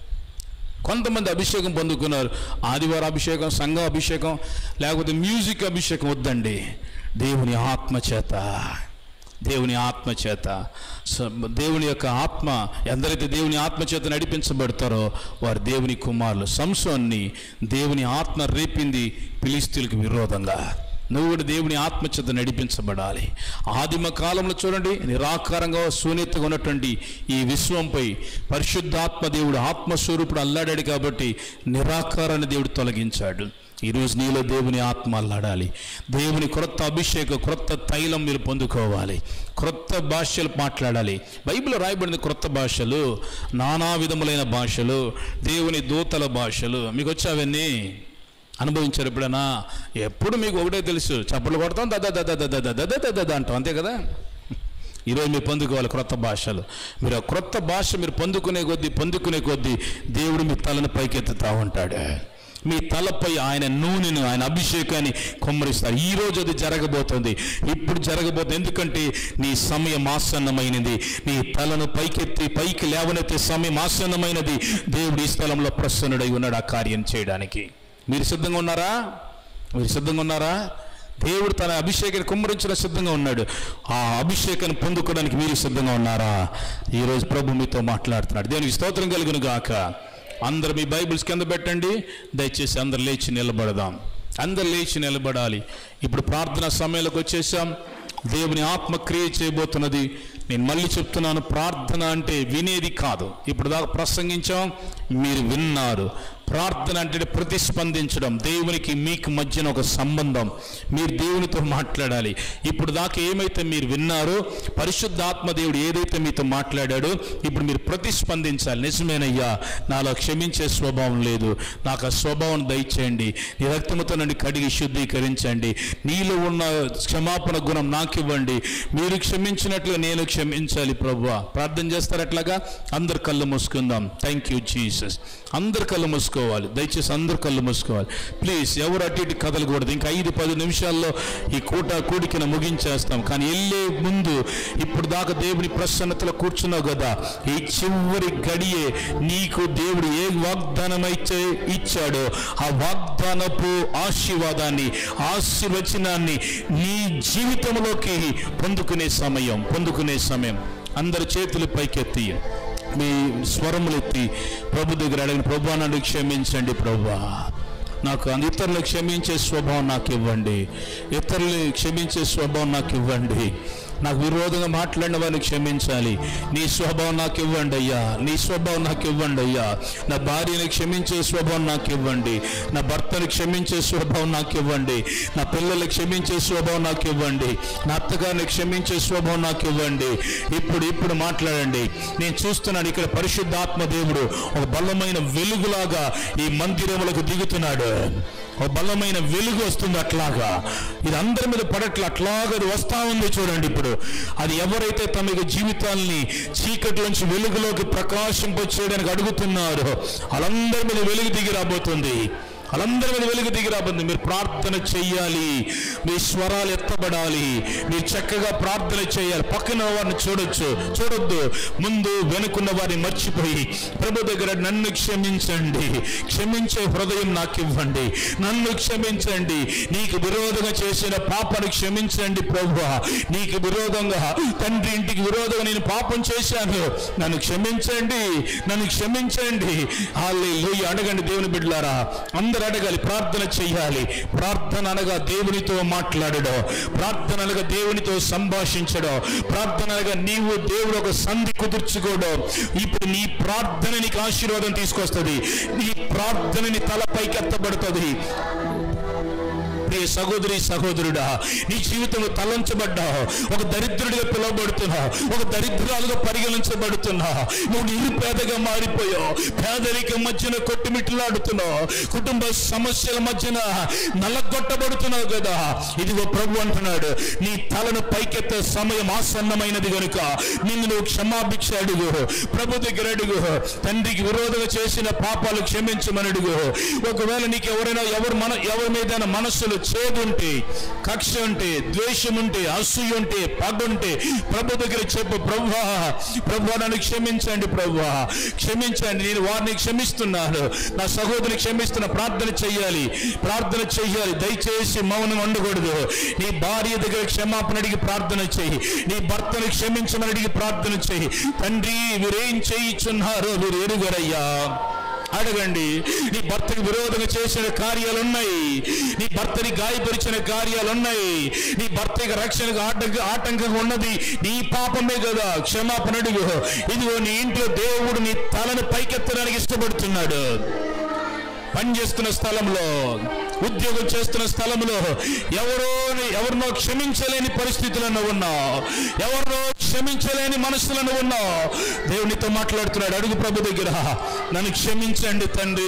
కొంతమంది అభిషేకం పొందుకున్నారు ఆదివారం అభిషేకం సంఘం అభిషేకం లేకపోతే మ్యూజిక్ అభిషేకం వద్దండి దేవుని ఆత్మ చేత దేవుని ఆత్మ చేత స- దేవుని యొక్క ఆత్మ ఎందరైతే దేవుని ఆత్మ చేత నడిపించబడతారో వారు దేవుని కుమారులు సంసోన్ని దేవుని ఆత్మ రేపింది ఫిలిస్తీన్లకు విరోధంగా నువ్వు కూడా దేవుని ఆత్మ చేత నడిపించబడాలి ఆదిమ కాలంలో చూడండి నిరాకారంగా శూన్యతగా ఉన్నటువంటి ఈ విశ్వంపై పరిశుద్ధాత్మ దేవుడు ఆత్మస్వరూపుడు అల్లాడాడు కాబట్టి నిరాకారాన్ని దేవుడు తొలగించాడు ఈరోజు నీలో దేవుని ఆత్మ అల్లాడాలి దేవుని క్రొత్త అభిషేకం క్రొత్త తైలం మీరు పొందుకోవాలి క్రొత్త భాషలు మాట్లాడాలి బైబిల్లో రాయబడిన క్రొత్త భాషలు నానా విధములైన భాషలు దేవుని దూతల భాషలు మీకు వచ్చావన్నీ అనుభవించారు ఎప్పుడైనా ఎప్పుడు మీకు ఒకటే తెలుసు చప్పట్లు కొడతాం దద దద దద దద దద దద అంటాం అంతే కదా ఈరోజు మీరు పొందుకోవాలి క్రొత్త భాషలు మీరు ఆ క్రొత్త భాష మీరు పొందుకునే కొద్దీ పొందుకునే కొద్దీ దేవుడు మీ తలను పైకెత్తుతా ఉంటాడు మీ తలపై ఆయన నూనెను ఆయన అభిషేకాన్ని కొమ్మరిస్తారు ఈ రోజు అది జరగబోతుంది ఇప్పుడు జరగబోతుంది ఎందుకంటే నీ సమయం ఆసన్నమైనది నీ తలను పైకెత్తి పైకి లేవనెత్తే సమయం ఆసన్నమైనది దేవుడు ఈ స్థలంలో ప్రసన్నుడై ఉన్నాడు ఆ కార్యం చేయడానికి మీరు సిద్ధంగా ఉన్నారా మీరు సిద్ధంగా ఉన్నారా దేవుడు తన అభిషేకాన్ని కుమ్మరించిన సిద్ధంగా ఉన్నాడు ఆ అభిషేకాన్ని పొందుకోవడానికి మీరు సిద్ధంగా ఉన్నారా ఈరోజు ప్రభు మీతో మాట్లాడుతున్నాడు దేవునికి స్తోత్రం కలుగును గాక అందరు మీ బైబిల్స్ కింద పెట్టండి దయచేసి అందరు లేచి నిలబడదాం అందరు లేచి నిలబడాలి ఇప్పుడు ప్రార్థన సమయంలోకి వచ్చేసాం దేవుని ఆత్మ క్రియ చేయబోతున్నది నేను మళ్ళీ చెప్తున్నాను ప్రార్థన అంటే వినేది కాదు ఇప్పుడు దాకా ప్రసంగించాం మీరు విన్నారు ప్రార్థన అంటే ప్రతిస్పందించడం దేవునికి మీకు మధ్యన ఒక సంబంధం మీరు దేవునితో మాట్లాడాలి ఇప్పుడు దాకా ఏమైతే మీరు విన్నారో పరిశుద్ధాత్మ దేవుడు ఏదైతే మీతో మాట్లాడాడో ఇప్పుడు మీరు ప్రతిస్పందించాలి నిజమేనయ్యా నాలో క్షమించే స్వభావం లేదు నాకు ఆ స్వభావం దయచేయండి నీ రక్తముతో నన్ను కడిగి శుద్ధీకరించండి నీలో ఉన్న క్షమాపణ గుణం నాకు ఇవ్వండి మీరు క్షమించినట్లు నేను క్షమించాలి ప్రభు ప్రార్థన చేస్తారు అట్లాగా అందరు కళ్ళు మూసుకుందాం థ్యాంక్ యూ జీసస్ అందరు కళ్ళు మూసుకోవాలి దయచేసి అందరు కళ్ళు మూసుకోవాలి ప్లీజ్ ఎవరు అటు ఇటు కదలకూడదు ఇంకా ఐదు పది నిమిషాల్లో ఈ కూట కూడికను ముగించేస్తాం కానీ వెళ్ళే ముందు ఇప్పుడు దాకా దేవుని ప్రసన్నతలో కూర్చున్నావు కదా ఈ చివరి గడియే నీకు దేవుడు ఏ వాగ్దానం అయితే ఇచ్చాడో ఆ వాగ్దానపు ఆశీర్వాదాన్ని ఆశీర్వచనాన్ని నీ జీవితంలోకి పొందుకునే సమయం పొందుకునే సమయం అందరి చేతులు పైకెత్తి మీ స్వరములు ఎత్తి ప్రభు దగ్గర అడిగిన ప్రభు నన్ను క్షమించండి ప్రభా నాకు అన్- ఇతరులు క్షమించే స్వభావం నాకు ఇవ్వండి ఇతరులు క్షమించే స్వభావం నాకు ఇవ్వండి నాకు విరోధంగా మాట్లాడిన వారిని క్షమించాలి నీ స్వభావం నాకు ఇవ్వండి అయ్యా నీ స్వభావం నాకు ఇవ్వండి అయ్యా నా భార్యని క్షమించే స్వభావం నాకు ఇవ్వండి నా భర్తని క్షమించే స్వభావం నాకు ఇవ్వండి నా పిల్లల్ని క్షమించే స్వభావం నాకు ఇవ్వండి నా అత్తగారిని క్షమించే స్వభావం నాకు ఇవ్వండి ఇప్పుడు ఇప్పుడు మాట్లాడండి నేను చూస్తున్నాను ఇక్కడ పరిశుద్ధాత్మ దేవుడు ఒక బలమైన వెలుగులాగా ఈ మందిరములకు దిగుతున్నాడు ఒక బలమైన వెలుగు వస్తుంది అట్లాగా ఇది అందరి మీద పడట్ల అట్లాగా అది వస్తా ఉంది చూడండి ఇప్పుడు అది ఎవరైతే తమ యొక్క జీవితాల్ని చీకటిలోంచి వెలుగులోకి ప్రకాశింపచేయడానికి అడుగుతున్నారో వాళ్ళందరి మీద వెలుగు దిగి రాబోతుంది వాళ్ళందరి మీద వెలుగు దిగి రాబోతుంది మీరు ప్రార్థన చెయ్యాలి మీ స్వరాలు ఎత్తబడాలి మీరు చక్కగా ప్రార్థన చేయాలి పక్కన వారిని చూడొచ్చు చూడొద్దు ముందు వెనుకున్న వారిని మర్చిపోయి ప్రభు దగ్గర నన్ను క్షమించండి క్షమించే హృదయం నాకు ఇవ్వండి నన్ను క్షమించండి నీకు విరోధంగా చేసిన పాపను క్షమించండి ప్రభు నీకు విరోధంగా తండ్రి ఇంటికి విరోధంగా నేను పాపం చేశాను నన్ను క్షమించండి నన్ను క్షమించండి హాలే అడగండి దేవుని బిడ్డలారా అందరూ అడగాలి ప్రార్థన చెయ్యాలి ప్రార్థన అనగా దేవునితో మాట్లాడడం ప్రార్థన అనగా దేవునితో సంభాషించడం ప్రార్థన అనగా నీవు దేవుడు ఒక సంధి కుదుర్చుకోవడం ఇప్పుడు నీ ప్రార్థన నీకు ఆశీర్వాదం తీసుకొస్తుంది నీ ప్రార్థనని తలపైకి ఎత్తబడుతుంది ప్రియ సహోదరి సహోదరుడా నీ జీవితంలో తలంచబడ్డావు ఒక దరిద్రుడిగా పిలువబడుతున్నావు ఒక దరిద్రాలుగా పరిగణించబడుతున్నావు నువ్వు నిరుపేదగా మారిపోయావు పేదరికం మధ్యన కొట్టుమిట్లాడుతున్నావు కుటుంబ సమస్యల మధ్యన నల్లగొట్టబడుతున్నావు కదా ఇదిగో ప్రభు అంటున్నాడు నీ తలను పైకెత్తే సమయం ఆసన్నమైనది గనుక నిన్ను నువ్వు క్షమాభిక్ష అడుగు ప్రభు దగ్గర అడుగు తండ్రికి విరోధంగా చేసిన పాపాలు క్షమించమని అడుగు ఒకవేళ నీకు ఎవరైనా ఎవరు మన ఎవరి మీద మనస్సులో చేదు ఉంటే కక్ష ఉంటే ద్వేషం ఉంటే అసూయ ఉంటే పగుంటే ప్రభు దగ్గర చెప్పు ప్రభా ప్రభు నన్ను క్షమించండి ప్రభు క్షమించండి నేను వారిని క్షమిస్తున్నాను నా సహోదరిని క్షమిస్తున్న ప్రార్థన చెయ్యాలి ప్రార్థన చెయ్యాలి దయచేసి మౌనం ఉండకూడదు నీ భార్య దగ్గర క్షమాపణ అడిగి ప్రార్థన చెయ్యి నీ భర్తను క్షమించమని అడిగి ప్రార్థన చెయ్యి తండ్రి వీరేం చేయిచున్నారో వీరు ఎరుగరయ్యా అడగండి నీ భర్తకి విరోధంగా చేసిన కార్యాలు ఉన్నాయి నీ భర్తని గాయపరిచిన కార్యాలు ఉన్నాయి నీ భర్తకి రక్షణకు ఆటంక ఆటంకంగా ఉన్నది నీ పాపమే కదా క్షమాపణ అడుగు ఇదిగో నీ ఇంట్లో దేవుడు నీ తలను పైకెత్తడానికి ఇష్టపడుతున్నాడు పనిచేస్తున్న స్థలంలో ఉద్యోగం చేస్తున్న స్థలంలో ఎవరో ఎవరినో క్షమించలేని పరిస్థితులను ఉన్నావు ఎవరినో క్షమించలేని మనసులను ఉన్నావు దేవునితో మాట్లాడుతున్నాడు అడుగు ప్రభు దగ్గర నన్ను క్షమించండి తండ్రి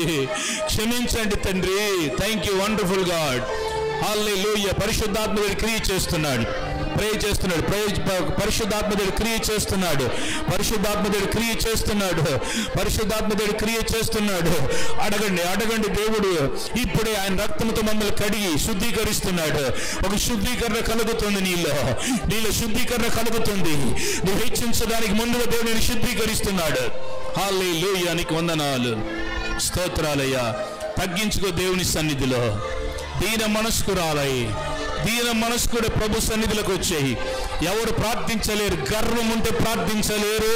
క్షమించండి తండ్రి thank you wonderful God hallelujah పరిశుద్ధాత్మ దేవుడు క్రియ చేస్తున్నాడు ప్రే చేస్తున్నాడు ప్రే పరిశుద్ధాత్మ దేవుడు క్రియ చేస్తున్నాడు పరిశుద్ధాత్మ దేవుడు క్రియ చేస్తున్నాడు పరిశుద్ధాత్మ దేవుడు క్రియ చేస్తున్నాడు అడగండి అడగండి దేవుడు ఇప్పుడే ఆయన రక్తంతో మమ్మల్ని కడిగి శుద్ధీకరిస్తున్నాడు ఒక శుద్ధీకరణ కలుగుతుంది నీలో నీలో శుద్ధీకరణ కలుగుతుంది నువ్వు హెచ్చించడానికి ముందుగా దేవుడు నేను శుద్ధీకరిస్తున్నాడు హాల్లెలూయా నీకు వందనాలు స్తోత్రాలయ్యా తగ్గించుకో దేవుని సన్నిధిలో దీన మనస్కురాలై దీన మనస్కుడు ప్రభు సన్నిధిలోకి వచ్చాయి ఎవరు ప్రార్థించలేరు గర్వం ఉంటే ప్రార్థించలేరు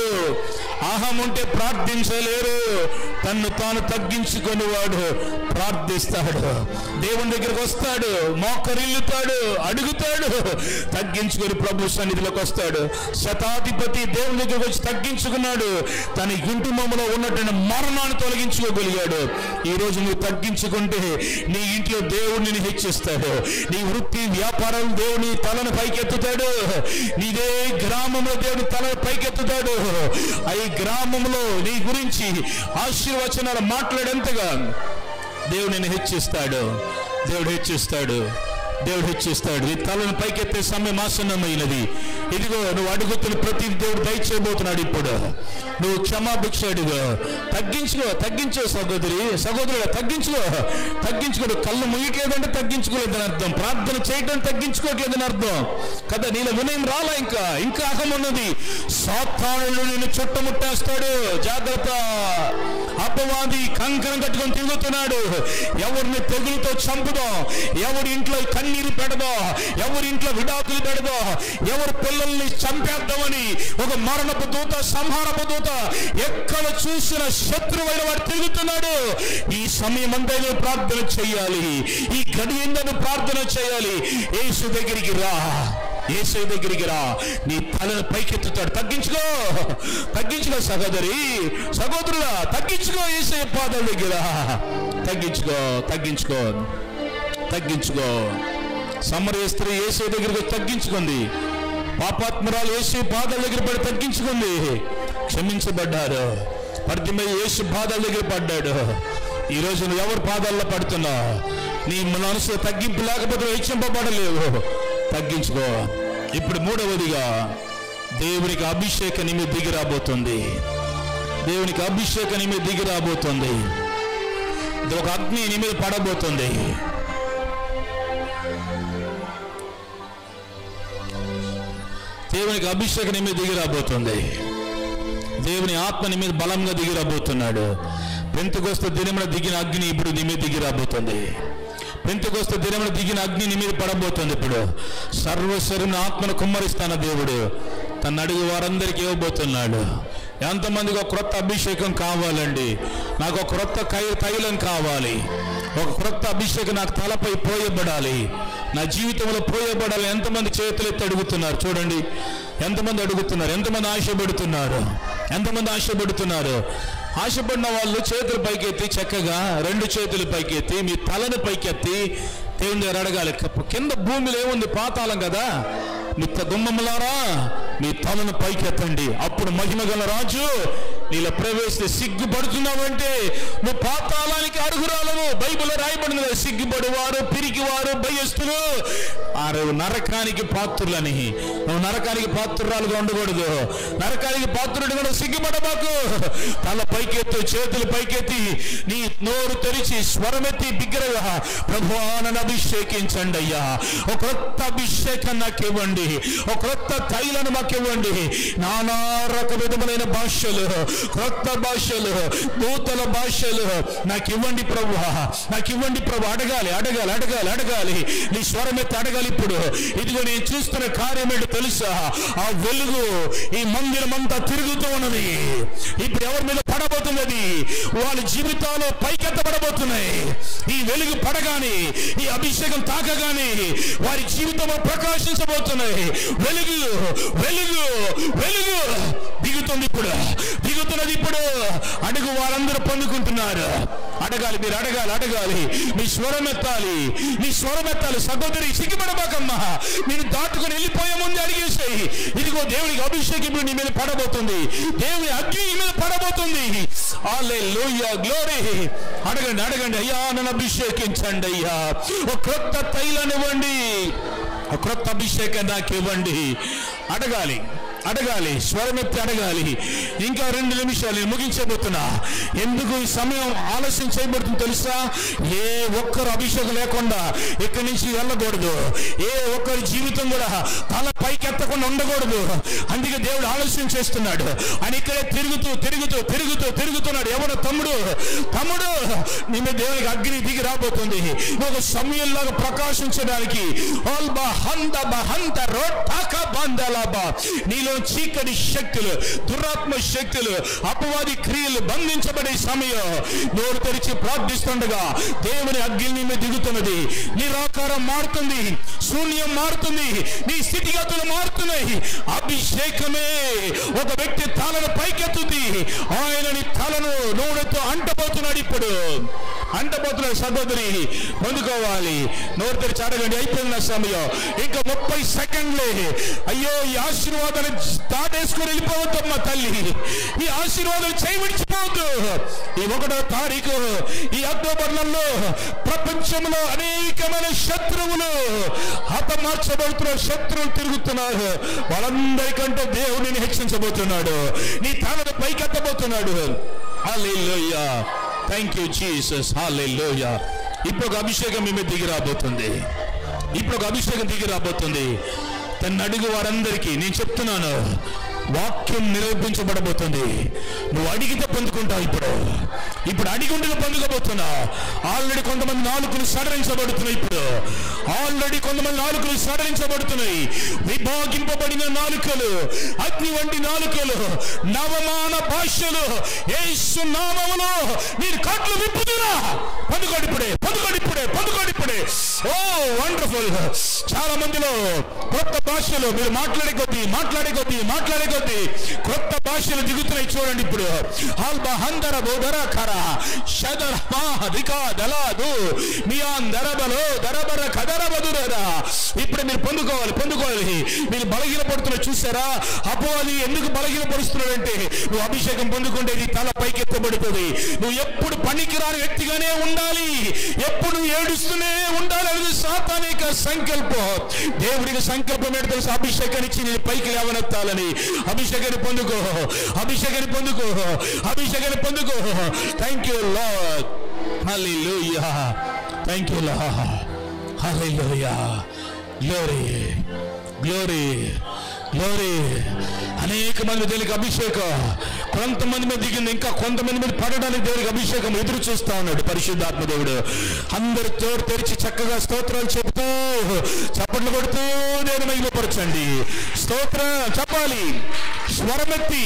అహం ఉంటే ప్రార్థించలేరు తన్ను తాను తగ్గించుకొని వాడు ప్రార్థిస్తాడు దేవుని దగ్గరకు వస్తాడు మోకరిల్లుతాడు అడుగుతాడు తగ్గించుకొని ప్రభు సన్నిధిలోకి వస్తాడు శతాధిపతి దేవుని దగ్గరకు వచ్చి తగ్గించుకున్నాడు తన కుటుంబంలో ఉన్నటువంటి మరణాన్ని తొలగించుకోగలిగాడు ఈ రోజు నువ్వు తగ్గించుకుంటే నీ ఇంట్లో దేవుడు నిన్ను హెచ్చిస్తాడు నీ వృత్తి వ్యాపారం దేవుని తలను పైకెత్తుతాడు నీదే గ్రామంలో దేవుని తలను పైకెత్తుతాడు ఆ ఈ గ్రామంలో నీ గురించి ఆశీర్వచనాలు మాట్లాడేంతగా దేవుడు నిన్ను హెచ్చిస్తాడు దేవుడు హెచ్చిస్తాడు దేవుడు హెచ్చిస్తాడు నీ తలను పైకెత్తే సమయం ఆసన్నమైనది ఇదిగో నువ్వు అడుగుతున్న ప్రతి దేవుడు దయచేయబోతున్నాడు ఇప్పుడు నువ్వు క్షమాభిక్ష అడుగు తగ్గించుకో తగ్గించో సహోదరి సహోదరుడు తగ్గించుకో తగ్గించుకో కళ్ళు ముయ్యట్లేదంటే తగ్గించుకోలేదని అర్థం ప్రార్థన చేయడం తగ్గించుకోవట్లేదని అర్థం కదా నీలో వినయం రాలా ఇంకా ఇంకా అహం ఉన్నది సాతానుడు నిన్ను చుట్టముట్టేస్తాడు జాగ్రత్త అపవాది కంకణం కట్టుకొని తిరుగుతున్నాడు ఎవరిని తెగులుతో చంపుదాం ఎవరి ఇంట్లో కన్నీరు పెడదో ఎవరి ఇంట్లో విడాకులు పెడదో ఎవరి పిల్లల్ని చంపేద్దామని ఒక మరణపు దూత సంహారపు దూత ఎక్కడ చూసిన శత్రువైన వాడు తిరుగుతున్నాడు ఈ సమయం అంతా నువ్వు ప్రార్థన చేయాలి ఈ గడియందను ప్రార్థన చేయాలి యేసు దగ్గరికి రా యేసు దగ్గరికి రా నీ తలను పైకెత్తుతాడు తగ్గించుకో తగ్గించుకో సహోదరి సహోదరుడా తగ్గించుకో యేసు పాదాల దగ్గర తగ్గించుకో తగ్గించుకో తగ్గించుకో సమరయ స్త్రీ యేసు దగ్గరికి వచ్చి తగ్గించుకుంది పాపాత్మరాలు యేసు పాదాల దగ్గర పడి తగ్గించుకుంది క్షమించబడ్డారు పరిధి మీద యేసు పాదాల దగ్గర పడ్డాడు ఈరోజు నువ్వు ఎవరి పాదాల్లో పడుతున్నావు నీ మనసులో తగ్గింపు లేకపోతే నువ్వు హెచ్చింపబడలేవు తగ్గించుకో ఇప్పుడు మూడవదిగా దేవునికి అభిషేక నిమి దిగి రాబోతుంది దేవునికి అభిషేక నిమి దిగి రాబోతుంది ఇది ఒక అగ్ని నీ మీద పడబోతుంది దేవునికి అభిషేక నీ మీద దిగి రాబోతుంది దేవుని ఆత్మ నీ మీద బలంగా దిగి రాబోతున్నాడు పెంతుకొస్తే దినమున దిగిన అగ్ని ఇప్పుడు నీ మీద దిగి రాబోతుంది పెంతుకొస్తే దినమున దిగిన అగ్ని నీ మీద పడబోతుంది ఇప్పుడు సర్వస్వరుని ఆత్మను కుమ్మరిస్తాన దేవుడు తన అడుగు వారందరికీ ఇవ్వబోతున్నాడు ఎంతమందికి ఒక క్రొత్త అభిషేకం కావాలండి నాకు ఒక క్రొత్త కై తైలం కావాలి ఒక క్రొత్త అభిషేకం నాకు తలపై పోయబడాలి నా జీవితంలో పోయబడాలి ఎంతమంది చేతులు ఎత్తి అడుగుతున్నారు చూడండి ఎంతమంది అడుగుతున్నారు ఎంతమంది ఆశపడుతున్నారు ఎంతమంది ఆశపడుతున్నారు ఆశపడిన వాళ్ళు చేతులు పైకెత్తి చక్కగా రెండు చేతులు పైకెత్తి మీ తలను పైకెత్తి దేవుని దగ్గర అడగాలి క- కింద భూమిలో ఏముంది పాతాళం కదా నిత్య గుమ్మములారా మీ తలను పైకెత్తండి అప్పుడు మహిమ గల రాజు నీలో ప్రవేశిస్తే సిగ్గుపడుతున్నావంటే నువ్వు పాతాళానికి అడుగురాలను బైబిల్లో రాయబడింది కదా, సిగ్గుపడువారు పిరికివారు భయస్తులు ఆరు నరకానికి పాత్రులని నువ్వు నరకానికి పాత్రురాలుగా ఉండకూడదు నరకానికి పాత్రుడు కూడా సిగ్గుపడబాకు తల పైకెత్తు చేతులు పైకెత్తి నీ నోరు తెరిచి స్వరమెత్తి బిగ్గరగా ప్రభువా నన్ను అభిషేకించండి అయ్యా ఒక క్రొత్త అభిషేకం నాకు ఇవ్వండి ఒక క్రొత్త తైలను మాకు ఇవ్వండి నానా రక విధములైన భాషలు క్రొత్త భాషలు నూతన భాషలు నాకు ఇవ్వండి ప్రభు నాకు ఇవ్వండి ప్రభు అడగాలి అడగాలి అడగాలి అడగాలి నీ స్వరం ఎత్తి అడగాలి ఇప్పుడు ఇదిగో నేను చూస్తున్న కార్యం ఏంటో తెలుసా ఆ వెలుగు ఈ మందిరం అంతా తిరుగుతూ ఉన్నది ఇప్పుడు ఎవరి మీద పడబోతున్నది వాళ్ళ జీవితాలు పైకెత్తబడబోతున్నాయి ఈ వెలుగు పడగానే ఈ అభిషేకం తాకగానే వారి జీవితంలో ప్రకాశించబోతున్నాయి వెలుగు వెలుగు వెలుగు దిగుతుంది ఇప్పుడు దిగుతున్నది ఇప్పుడు అడుగు వారందరూ పొందుకుంటున్నారు అడగాలి మీరు అడగాలి అడగాలి మీ స్వరం ఎత్తాలి మీ స్వరం ఎత్తాలి సహోదరి సిగ్గుపడబాకమ్మా నేను దాటుకుని వెళ్ళిపోయే ముందు అడిగేసాయి ఇదిగో దేవునికి అభిషేకం ఇప్పుడు నీ మీద పడబోతుంది దేవుని అగ్ని నీ మీద పడబోతుంది ఆలే లోయ గ్లోరీ అడగండి అడగండి అయ్యా నన్ను అభిషేకించండి అయ్యా ఒక క్రొత్త తైలనివ్వండి ఒక క్రొత్త అభిషేకం నాకు ఇవ్వండి అడగాలి అడగాలి స్వరమెత్తి అడగాలి ఇంకా రెండు నిమిషాలు నేను ముగించబోతున్నా ఎందుకు ఈ సమయం ఆలస్యం చేయబడుతుంది తెలుసా ఏ ఒక్కరు అభిషేకం లేకుండా ఇక్కడి నుంచి వెళ్ళకూడదు ఏ ఒక్కరి జీవితం కూడా తల పైకి ఎత్తకుండా ఉండకూడదు అందుకే దేవుడు ఆలస్యం చేస్తున్నాడు అని ఇక్కడే తిరుగుతూ తిరుగుతూ తిరుగుతూ తిరుగుతున్నాడు ఎవరు తమ్ముడు తమ్ముడు నీ మీద దేవునికి అగ్ని దిగి రాబోతుంది ఒక సమయంలాగా ప్రకాశించడానికి ఆల్బా హంద బహంత రోటాక బందలాబా నీలో చీకటి శక్తులు దురాత్మ శక్తులు అపవాది క్రియలు బంధించబడే సమయం నోరు తెరిచి ప్రార్థిస్తుండగా దేవుని అగ్ని నీ మీద దిగుతున్నది నిరాకారం మారుతుంది శూన్యం మారుతుంది నీ స్థితిగతులు మారుతున్నాయి అభిషేకమే ఒక వ్యక్తి తలను పైకెత్తుంది ఆయన నీ తలను నూనెతో అంటబోతున్నాడు ఇప్పుడు అంటబోతున్నాడు సహోదరి పొందుకోవాలి నోరు తెరిచి అడగండి అయిపోయిన సమయం ఇంకా ముప్పై సెకండ్లే అయ్యో ఈ ఆశీర్వాదాలు దాటేసుకుని వెళ్ళిపోవద్దమ్మా తల్లి ఈ ఆశీర్వాదాలు చేయి విడిచిపోవద్దు ఈ ఒకటో తారీఖు ఈ అక్టోబర్ నెలలో ప్రపంచంలో అనేకమైన శత్రువులు హతమార్చబడుతున్న శత్రువులు తిరుగుతున్నారు వాళ్ళందరికంటే దేవుడిని హెచ్చించబోతున్నాడు నీ తలను పైకెత్తబోతున్నాడు hallelujah thank you Jesus hallelujah ఇప్పుడు ఒక అభిషేకం మీ మీద దిగి రాబోతుంది ఇప్పుడు ఒక అభిషేకం దిగి రాబోతుంది తన అడుగు వారందరికీ నేను చెప్తున్నాను వాక్యం నిరూపించబడబోతుంది నువ్వు అడిగితే పొందుకుంటావు ఇప్పుడు ఇప్పుడు అడిగి ఉండి నువ్వు పొందుకోబోతున్నా ఆల్రెడీ కొంతమంది నాలుకలు సడలించబడుతున్నాయి ఇప్పుడు ఆల్రెడీ కొంతమంది నాలుకలు సడలించబడుతున్నాయి విభాగింపబడిన నాలుకలు అగ్ని వంటి నాలుకలు నవమాన భాషలు యేసు నామములో మీరు కట్లు విప్పుతున్నా పొందుకోడి ఇప్పుడే పొందుకోడి ఇప్పుడే పొందుకోడి ఇప్పుడే ఓ వండర్ఫుల్ పవర్ఫుల్ చాలా మందిలో కొత్త భాషలు మీరు మాట్లాడే కొద్దీ మాట్లాడే కొద్దీ మాట్లాడే కొద్దీ కొత్త భాషలు దిగుతున్నాయి చూడండి ఇప్పుడు ఆల్బా హందర బోధర ఖర షదర మా దికా దలాదు మియాన్ దరబలో దరబర కదర బదురరా ఇప్పుడు మీరు పొందుకోవాలి పొందుకోవాలి మీరు బలహీన పడుతున్న చూసారా అపో అది ఎందుకు బలహీన పరుస్తున్నాడంటే నువ్వు అభిషేకం పొందుకుంటే నీ తల పైకెత్తబడుతుంది నువ్వు ఎప్పుడు పనికిరాని వ్యక్తిగానే ఉండాలి ఎప్పుడు నువ్వు ఏడుస్తూనే ఉండాలి అనేది సాతానిక సంకల్పం దేవుడికి సంకల్పం ఏంటో తెలుసు అభిషేకాన్ని ఇచ్చి నేను పైకి లేవనెత్తాలని అభిషేకాన్ని పొందుకో అభిషేకాన్ని పొందుకో అభిషేకాన్ని పొందుకో thank you Lord hallelujah thank you Lord hallelujah glory glory glory అనేక మంది దేవునికి అభిషేకం కొంతమంది మీద దిగింది ఇంకా కొంతమంది మీద పడడానికి దేవునికి అభిషేకం ఎదురు చూస్తా ఉన్నాడు పరిశుద్ధాత్మ దేవుడు అందరు తోడు తెరిచి చక్కగా స్తోత్రాలు చెబుతూ చప్పట్లు కొడుతూ నేను మహిమపరచండి స్తోత్రం చెప్పాలి స్వరమెత్తి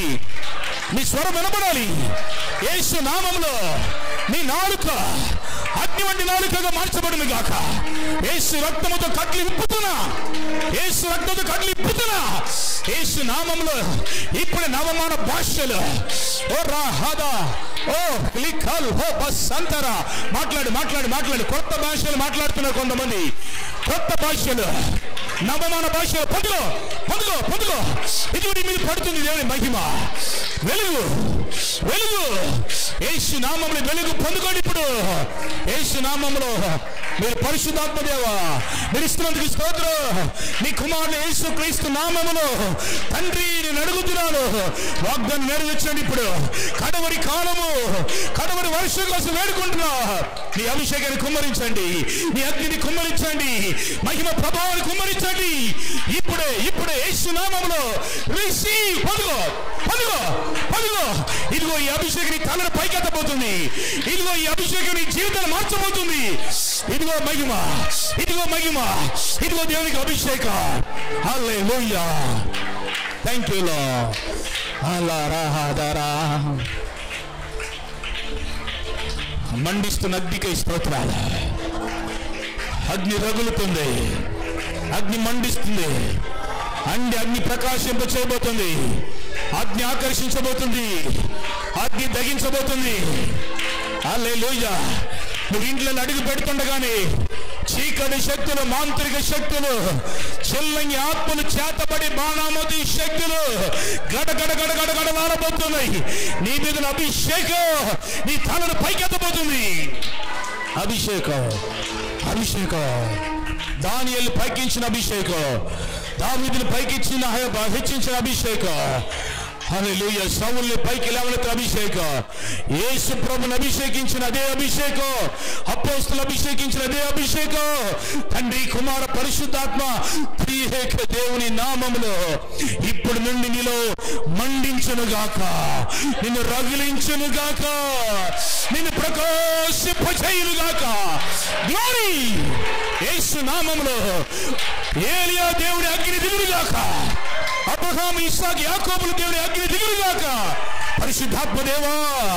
నీ స్వరం వినపడాలి యేసు నామంలో నీ నాలుక అగ్ని వంటి నాలుకగా మార్చబడును గాక యేసు రక్తముతో కట్లు విప్పుతున్నా యేసు రక్తంతో కట్లు విప్పుతున్నా యేసు నామంలో ఇప్పుడు నవమాన భాషలు ఓ రా హదా ఓ లిఖల్ హో బస్ అంతరా మాట్లాడు మాట్లాడు మాట్లాడు కొత్త భాషలు మాట్లాడుతున్నారు కొంతమంది కొత్త భాషలు నవమాన భాషలు పొందుకో పొందుకో పొందుకో ఇది నీ మీద పడుతుంది దేవుని మహిమ వెలుగు వెలుగు యేసు నామంలో వెలుగు పొందుకోండి ఇప్పుడు యేసు నామంలో మీరు పరిశుద్ధాత్మ దేవా మీరు ఇస్తున్నందుకు స్తోత్రం నీ కుమారుడు యేసు క్రీస్తు నామములో తండ్రి నేను అడుగుతున్నాను వాగ్దానం నెరవేర్చండి ఇప్పుడు కడవరి కాలము కడవరి వర్షం కోసం వేడుకుంటున్నా నీ అభిషేకాన్ని కుమ్మరించండి నీ అగ్నిని కుమ్మరించండి మహిమ ప్రభావాన్ని కుమ్మరించండి ఇప్పుడే ఇప్పుడే యేసు నామములో రిసీవ్ పొందుకో పొందుకో పొందుకో ఇదిగో ఈ అభిషేకం నీ తలను పైకెత్తబోతుంది ఇదిగో ఈ అభిషేకం నీ జీవితాన్ని మార్చబోతుంది ఇదిగో మహిమ ఇదిగో మహిమ ఇదిగో దేవునికి అభిషేకం హల్లెలూయా థ్యాంక్ యూ లో అలా రాహాదారా మండిస్తున్న అగ్నికై స్తోత్రాలు అగ్ని రగులుతుంది అగ్ని మండిస్తుంది అండి అగ్ని ప్రకాశింప చేయబోతుంది అగ్ని ఆకర్షించబోతుంది అగ్ని దగించబోతుంది అల్లెలూయ నువ్వు ఇంట్లో అడుగు పెడుతుండగానే చీకటి శక్తులు మాంత్రిక శక్తులు చెల్లంగి ఆత్మలు చేతబడి బాణామతి శక్తులు గడ గడ గడ గడ గడలాడబోతున్నాయి నీ మీద అభిషేకం నీ తలను పైకెత్తబోతుంది అభిషేకం అభిషేకం దానియలు పైకించిన అభిషేకం దావిదిని పైకిచ్చిన హెచ్చించిన అభిషేకం హల్లెలూయా సౌల్ని పైకి లేవనెత్తిన అభిషేకం యేసు ప్రభుని అభిషేకించిన అదే అభిషేకం అపోస్తులు అభిషేకించిన అదే అభిషేకం తండ్రి కుమార పరిశుద్ధాత్మ త్రియేక దేవుని నామములో ఇప్పుడు నుండి నీలో మండించును గాక నిన్ను రగిలించును గాక నిన్ను ప్రకాశింపచేయును గాక గ్లోరీ యేసు నామములో ఏలియా దేవుని అగ్ని దిగురుగాక అబ్రహాం ఇస్సాక్ యాకోబులు దేవుని అగ్ని దిగురుగాక పరిశుద్ధాత్మ దేవా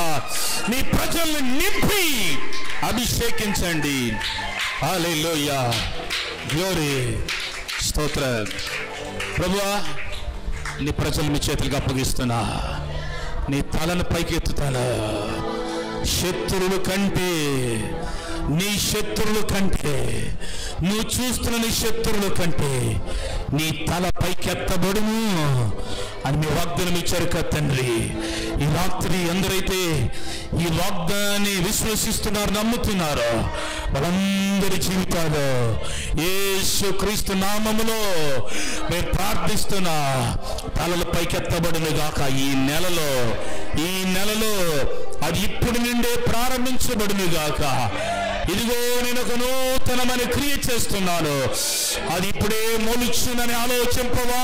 నీ ప్రజల్ని నింపి అభిషేకించండి హల్లెలూయా గ్లోరీ స్తోత్ర ప్రభువా నీ ప్రజలు మీ చేతులకు అప్పగిస్తున్నా నీ తలను పైకి ఎత్తుతాను శత్రువుల కంటే నీ శత్రువుల కంటే నువ్వు చూస్తున్న నీ శత్రువుల కంటే నీ తల పైకెత్తబడును అని మీ వాగ్దానం ఇచ్చారు కదా తండ్రి ఈ రాత్రి ఎందరైతే ఈ వాగ్దాన్ని విశ్వసిస్తున్నారు నమ్ముతున్నారో వాళ్ళందరి జీవితాలు యేసు క్రీస్తు నామములో మేము ప్రార్థిస్తున్నా తలలు పైకెత్తబడును గాక ఈ నెలలో ఈ నెలలో అది ఇప్పుడు నుండే ప్రారంభించబడును గాక ఇదిగో నేను ఒక నూతనమైన క్రియ చేస్తున్నాను అది ఇప్పుడే మొలుచునని ఆలోచింపవా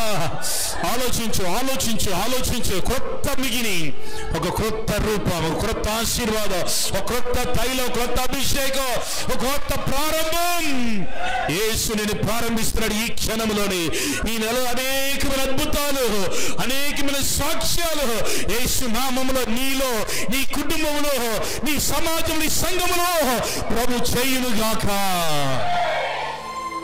ఆలోచించు ఆలోచించు ఆలోచించు కొత్త మిగిని ఒక కొత్త రూపం ఒక కొత్త ఆశీర్వాదం ఒక కొత్త తైలం కొత్త అభిషేకం ఒక కొత్త ప్రారంభం యేసు నేను ప్రారంభిస్తున్నాడు ఈ క్షణంలోని ఈ నెల అనేకమైన అద్భుతాలు అనేకమైన సాక్ష్యాలు యేసు నామములో నీలో నీ కుటుంబంలో నీ సమాజం నీ సంఘములో ప్రభు చేయునుగాక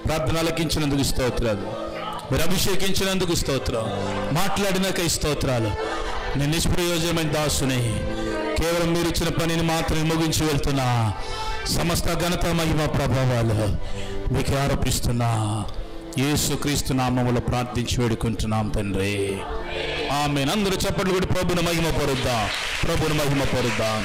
ప్రార్థన అలకించినందుకు స్తోత్రాలు మీరు అభిషేకించినందుకు స్తోత్రం మాట్లాడినాక స్తోత్రాలు నేను నిష్ప్రయోజనమైన దాసుని కేవలం మీరు ఇచ్చిన పనిని మాత్రమే ముగించి వెళ్తున్నా సమస్త ఘనత మహిమ ప్రభావాలు మీకు ఆరోపిస్తున్నా యేసుక్రీస్తు నామములో ప్రార్థించి వేడుకుంటున్నాం తండ్రి ఆమె అందరూ చప్పట్లు కూడా ప్రభుని మహిమ పరుద్దాం ప్రభుని మహిమ పరుద్దాం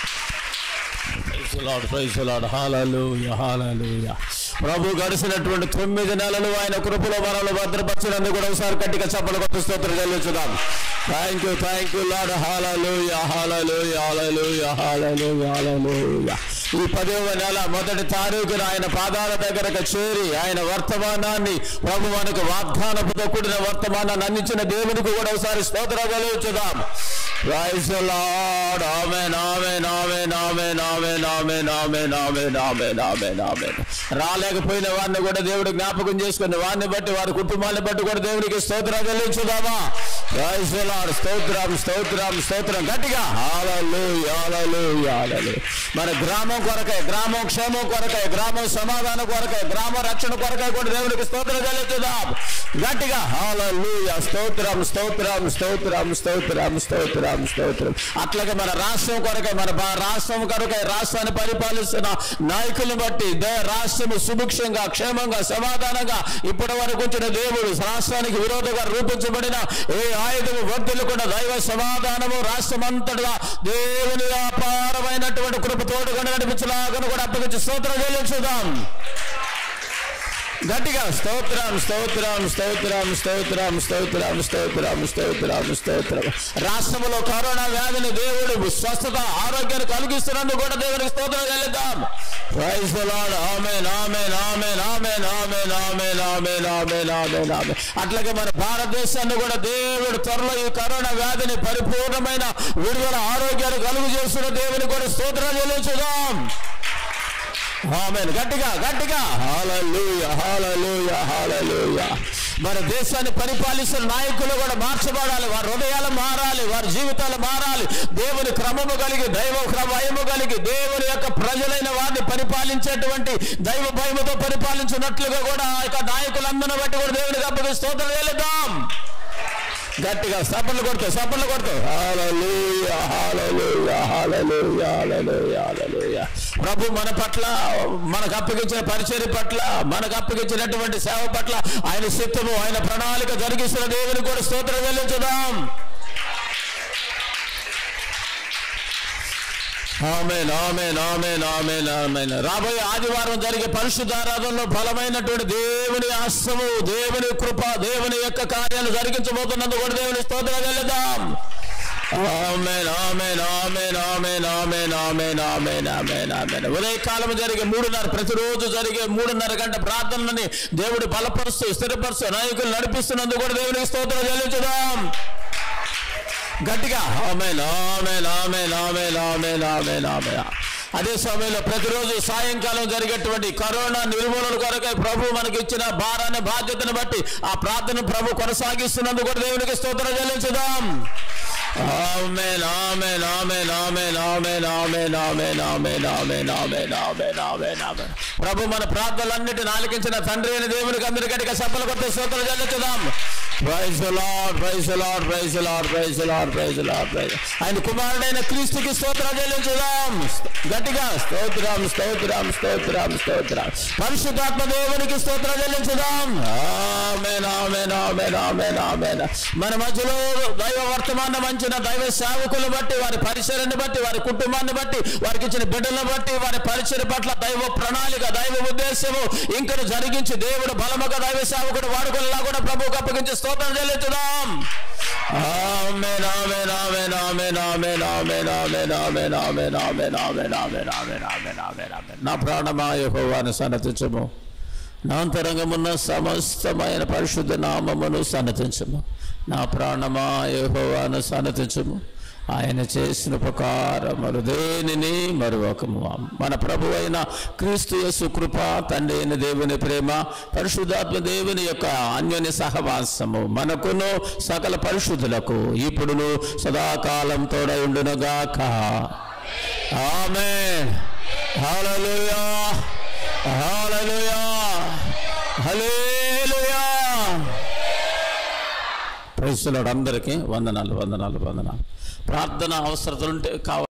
ప్రభు గడిచినటువంటి తొమ్మిది నెలలు ఆయన కృపలో మనల్ని భద్రపరిచినందుకు కూడా ఒకసారి గట్టిగా చప్పలు కొత్త స్తోత్రం చెల్లించుదాం thank you thank you Lord హాలలు హాలలు హాలలు హాలలు హాలలు ఈ పదవ నెల మొదటి తారీఖున ఆయన పాదాల దగ్గరకు చేరి ఆయన వర్తమానాన్ని ప్రభు మనకు వాగ్దానపుతో కూడిన వర్తమానాన్ని అందించిన దేవునికి కూడా ఒకసారి స్తోత్రం చెల్లించుదాం Praise the Lord. Amen, amen, amen, amen, amen, amen, amen, amen, amen, amen, amen. రాలేకపోయిన వారిని కూడా దేవుడు జ్ఞాపకం చేసుకుని వారిని బట్టి వారి కుటుంబాన్ని బట్టి కూడా దేవుడికి స్తోత్రం చెల్లించుదామా Praise the Lord. స్తోత్రం స్తోత్రం స్తోత్రం గట్టిగా హల్లెలూయా హల్లెలూయా హల్లెలూయా మన గ్రామం కొరకై గ్రామం క్షేమం కొరకై గ్రామం సమాధానం కొరకై గ్రామ రక్షణ కొరకై కూడా దేవుడికి స్తోత్రం చెల్లించుదాం గట్టిగా హల్లెలూయా స్తోత్రం స్తోత్రం స్తోత్రం స్తోత్రం స్తోత్రం స్తోత్రం అట్లాగే మన రాష్ట్రం కొరకై మన భా- రాష్ట్రం కొరకై రాష్ట్రాన్ని పరిపాలిస్తున్న నాయకులను బట్టి దే రాష్ట్రము సుభిక్షంగా క్షేమంగా సమాధానంగా ఇప్పటి వరకు ఉంచిన దేవుడు రాష్ట్రానికి విరోధంగా రూపించబడిన ఏ ఆయుధము వర్ధిల్లకుండా దైవ సమాధానము రాష్ట్రం అంతటా దేవుని అపారమైనటువంటి కృప తోడుగా నడిపించలాగా కూడా అప్పగించి స్తోత్రం చెల్లించుదాం గట్టిగా స్తోత్రం స్తోత్రం స్తోత్రం స్తోత్రం స్తోత్రం స్తోత్రం స్తోత్రం స్తోత్రం రాష్ట్రంలో కరోనా వ్యాధిని దేవుడు స్వస్థత ఆరోగ్యాన్ని కలిగిస్తున్నందుకు కూడా దేవుడికి స్తోత్రం చెల్లిద్దాం praise the Lord amen amen amen amen amen amen amen amen amen amen అట్లాగే మన భారతదేశాన్ని కూడా దేవుడు త్వరలో ఈ కరోనా వ్యాధిని పరిపూర్ణమైన విడుదల ఆరోగ్యాన్ని కలుగు చేస్తున్న దేవుని కూడా స్తోత్రం చెల్లించుదాం ఆమెన్ గట్టిగా గట్టిగా హాలూయ హాలూయ హాలూయ మన దేశాన్ని పరిపాలిస్తున్న నాయకులు కూడా మార్చబడాలి వారి హృదయాలు మారాలి వారి జీవితాలు మారాలి దేవుని క్రమము కలిగి దైవ భయము కలిగి దేవుని యొక్క ప్రజలైన వారిని పరిపాలించేటువంటి దైవ భయముతో పరిపాలించినట్లుగా కూడా ఆ యొక్క నాయకులందరిని బట్టి కూడా దేవునికి అప్పగి స్తోత్రం వెళదాం గట్టిగా సపర్లు కొడుతూ సపర్లు కొడుతూ హల్లెలూయా హల్లెలూయా హల్లెలూయా హల్లెలూయా హల్లెలూయా ప్రభు మన పట్ల మనకు అప్పగించిన పరిచర్య పట్ల మనకు అప్పగించినటువంటి సేవ పట్ల ఆయన చిత్తము ఆయన ప్రణాళిక జరిగిస్తున్న దేవుని కూడా స్తోత్రం చెల్లించుదాం amen amen amen amen amen రాబోయే ఆదివారం జరిగే పరిశుద్ధారాధనలో బలమైనటువంటి దేవుని హస్తము దేవుని కృప దేవుని యొక్క కార్యాలు జరిగించబోతున్నందుకు కూడా దేవుని స్తోత్రం చెల్లిద్దాం amen amen amen amen amen amen amen amen amen ఉదయకాలం జరిగే మూడున్నర ప్రతిరోజు జరిగే మూడున్నర గంట ప్రార్థనలని దేవుడు బలపరుస్తూ స్థిరపరుస్తూ నాయకులు నడిపిస్తున్నందుకు కూడా దేవునికి స్తోత్రం చెల్లించుదాం గట్టిగా amen amen amen amen amen amen amen అదే సమయంలో ప్రతిరోజు సాయంకాలం జరిగేటువంటి కరోనా నిర్మూలన కొరకై ప్రభు మనకి ఇచ్చిన భారాన్ని బాధ్యతను బట్టి ఆ ప్రార్థన ప్రభు కొనసాగిస్తున్నందుకు కూడా దేవునికి స్తోత్రం చెల్లించుదాం amen amen amen amen amen amen amen amen amen amen amen amen amen ప్రభు మన ప్రార్థనలన్నిటిని ఆలకించిన తండ్రి అయిన దేవునికి అందరికీ సఫల కొత్త స్తోత్రం చెల్లించుదాం praise Lord praise Lord praise Lord praise Lord praise Lord praise ఆయన కుమారుడైన క్రీస్తుకి స్తోత్రం చెల్లించుదాం గట్టిగా స్తోత్రం స్తోత్రం స్తోత్రం స్తోత్రం పరిశుద్ధాత్మ దేవునికి స్తోత్రం చెల్లించుదాం ఆమేన్ ఆమేన్ ఆమేన్ ఆమేన్ ఆమేన్ మన మధ్యలో దైవ వర్తమానం అంచిన దైవ సేవకులు బట్టి వారి పరిచయాన్ని బట్టి వారి కుటుంబాన్ని బట్టి వారికి ఇచ్చిన బిడ్డలను బట్టి వారి పరిచయ పట్ల దైవ ప్రణాళిక దైవ ఉద్దేశము ఇంకా జరిగించి దేవుడు బలముగా దైవ సేవకుడు వాడుకునేలా కూడా ప్రభువుకు అప్పగించి స్తోత్రం చెల్లించుదాం ఆమేన్ amen amen amen amen amen amen amen amen amen amen amen amen amen amen ఆమేన్ నా ప్రాణమా యెహోవాను సన్నతించము నా అంతరంగమున్న సమస్తమైన పరిశుద్ధ నామమును సన్నతించము నా ప్రాణమా యెహోవాను సన్నతించము ఆయన చేసిన ఉపకారములు దేనిని మరొకము మన ప్రభు అయిన క్రీస్తు యేసు కృప తండ్రి అయిన దేవుని ప్రేమ పరిశుద్ధాత్మ దేవుని యొక్క అన్యోన్య సహవాసము మనకును సకల పరిశుద్ధులకు ఇప్పుడును సదాకాలం తోడై ఉండునుగాక ఆమె హల్లెలూయా హల్లెలూయా క్రీస్తులాడు అందరికీ వందనాలు వందనాలు వందనాలు ప్రార్థన అవసరతలుంటే కావాలి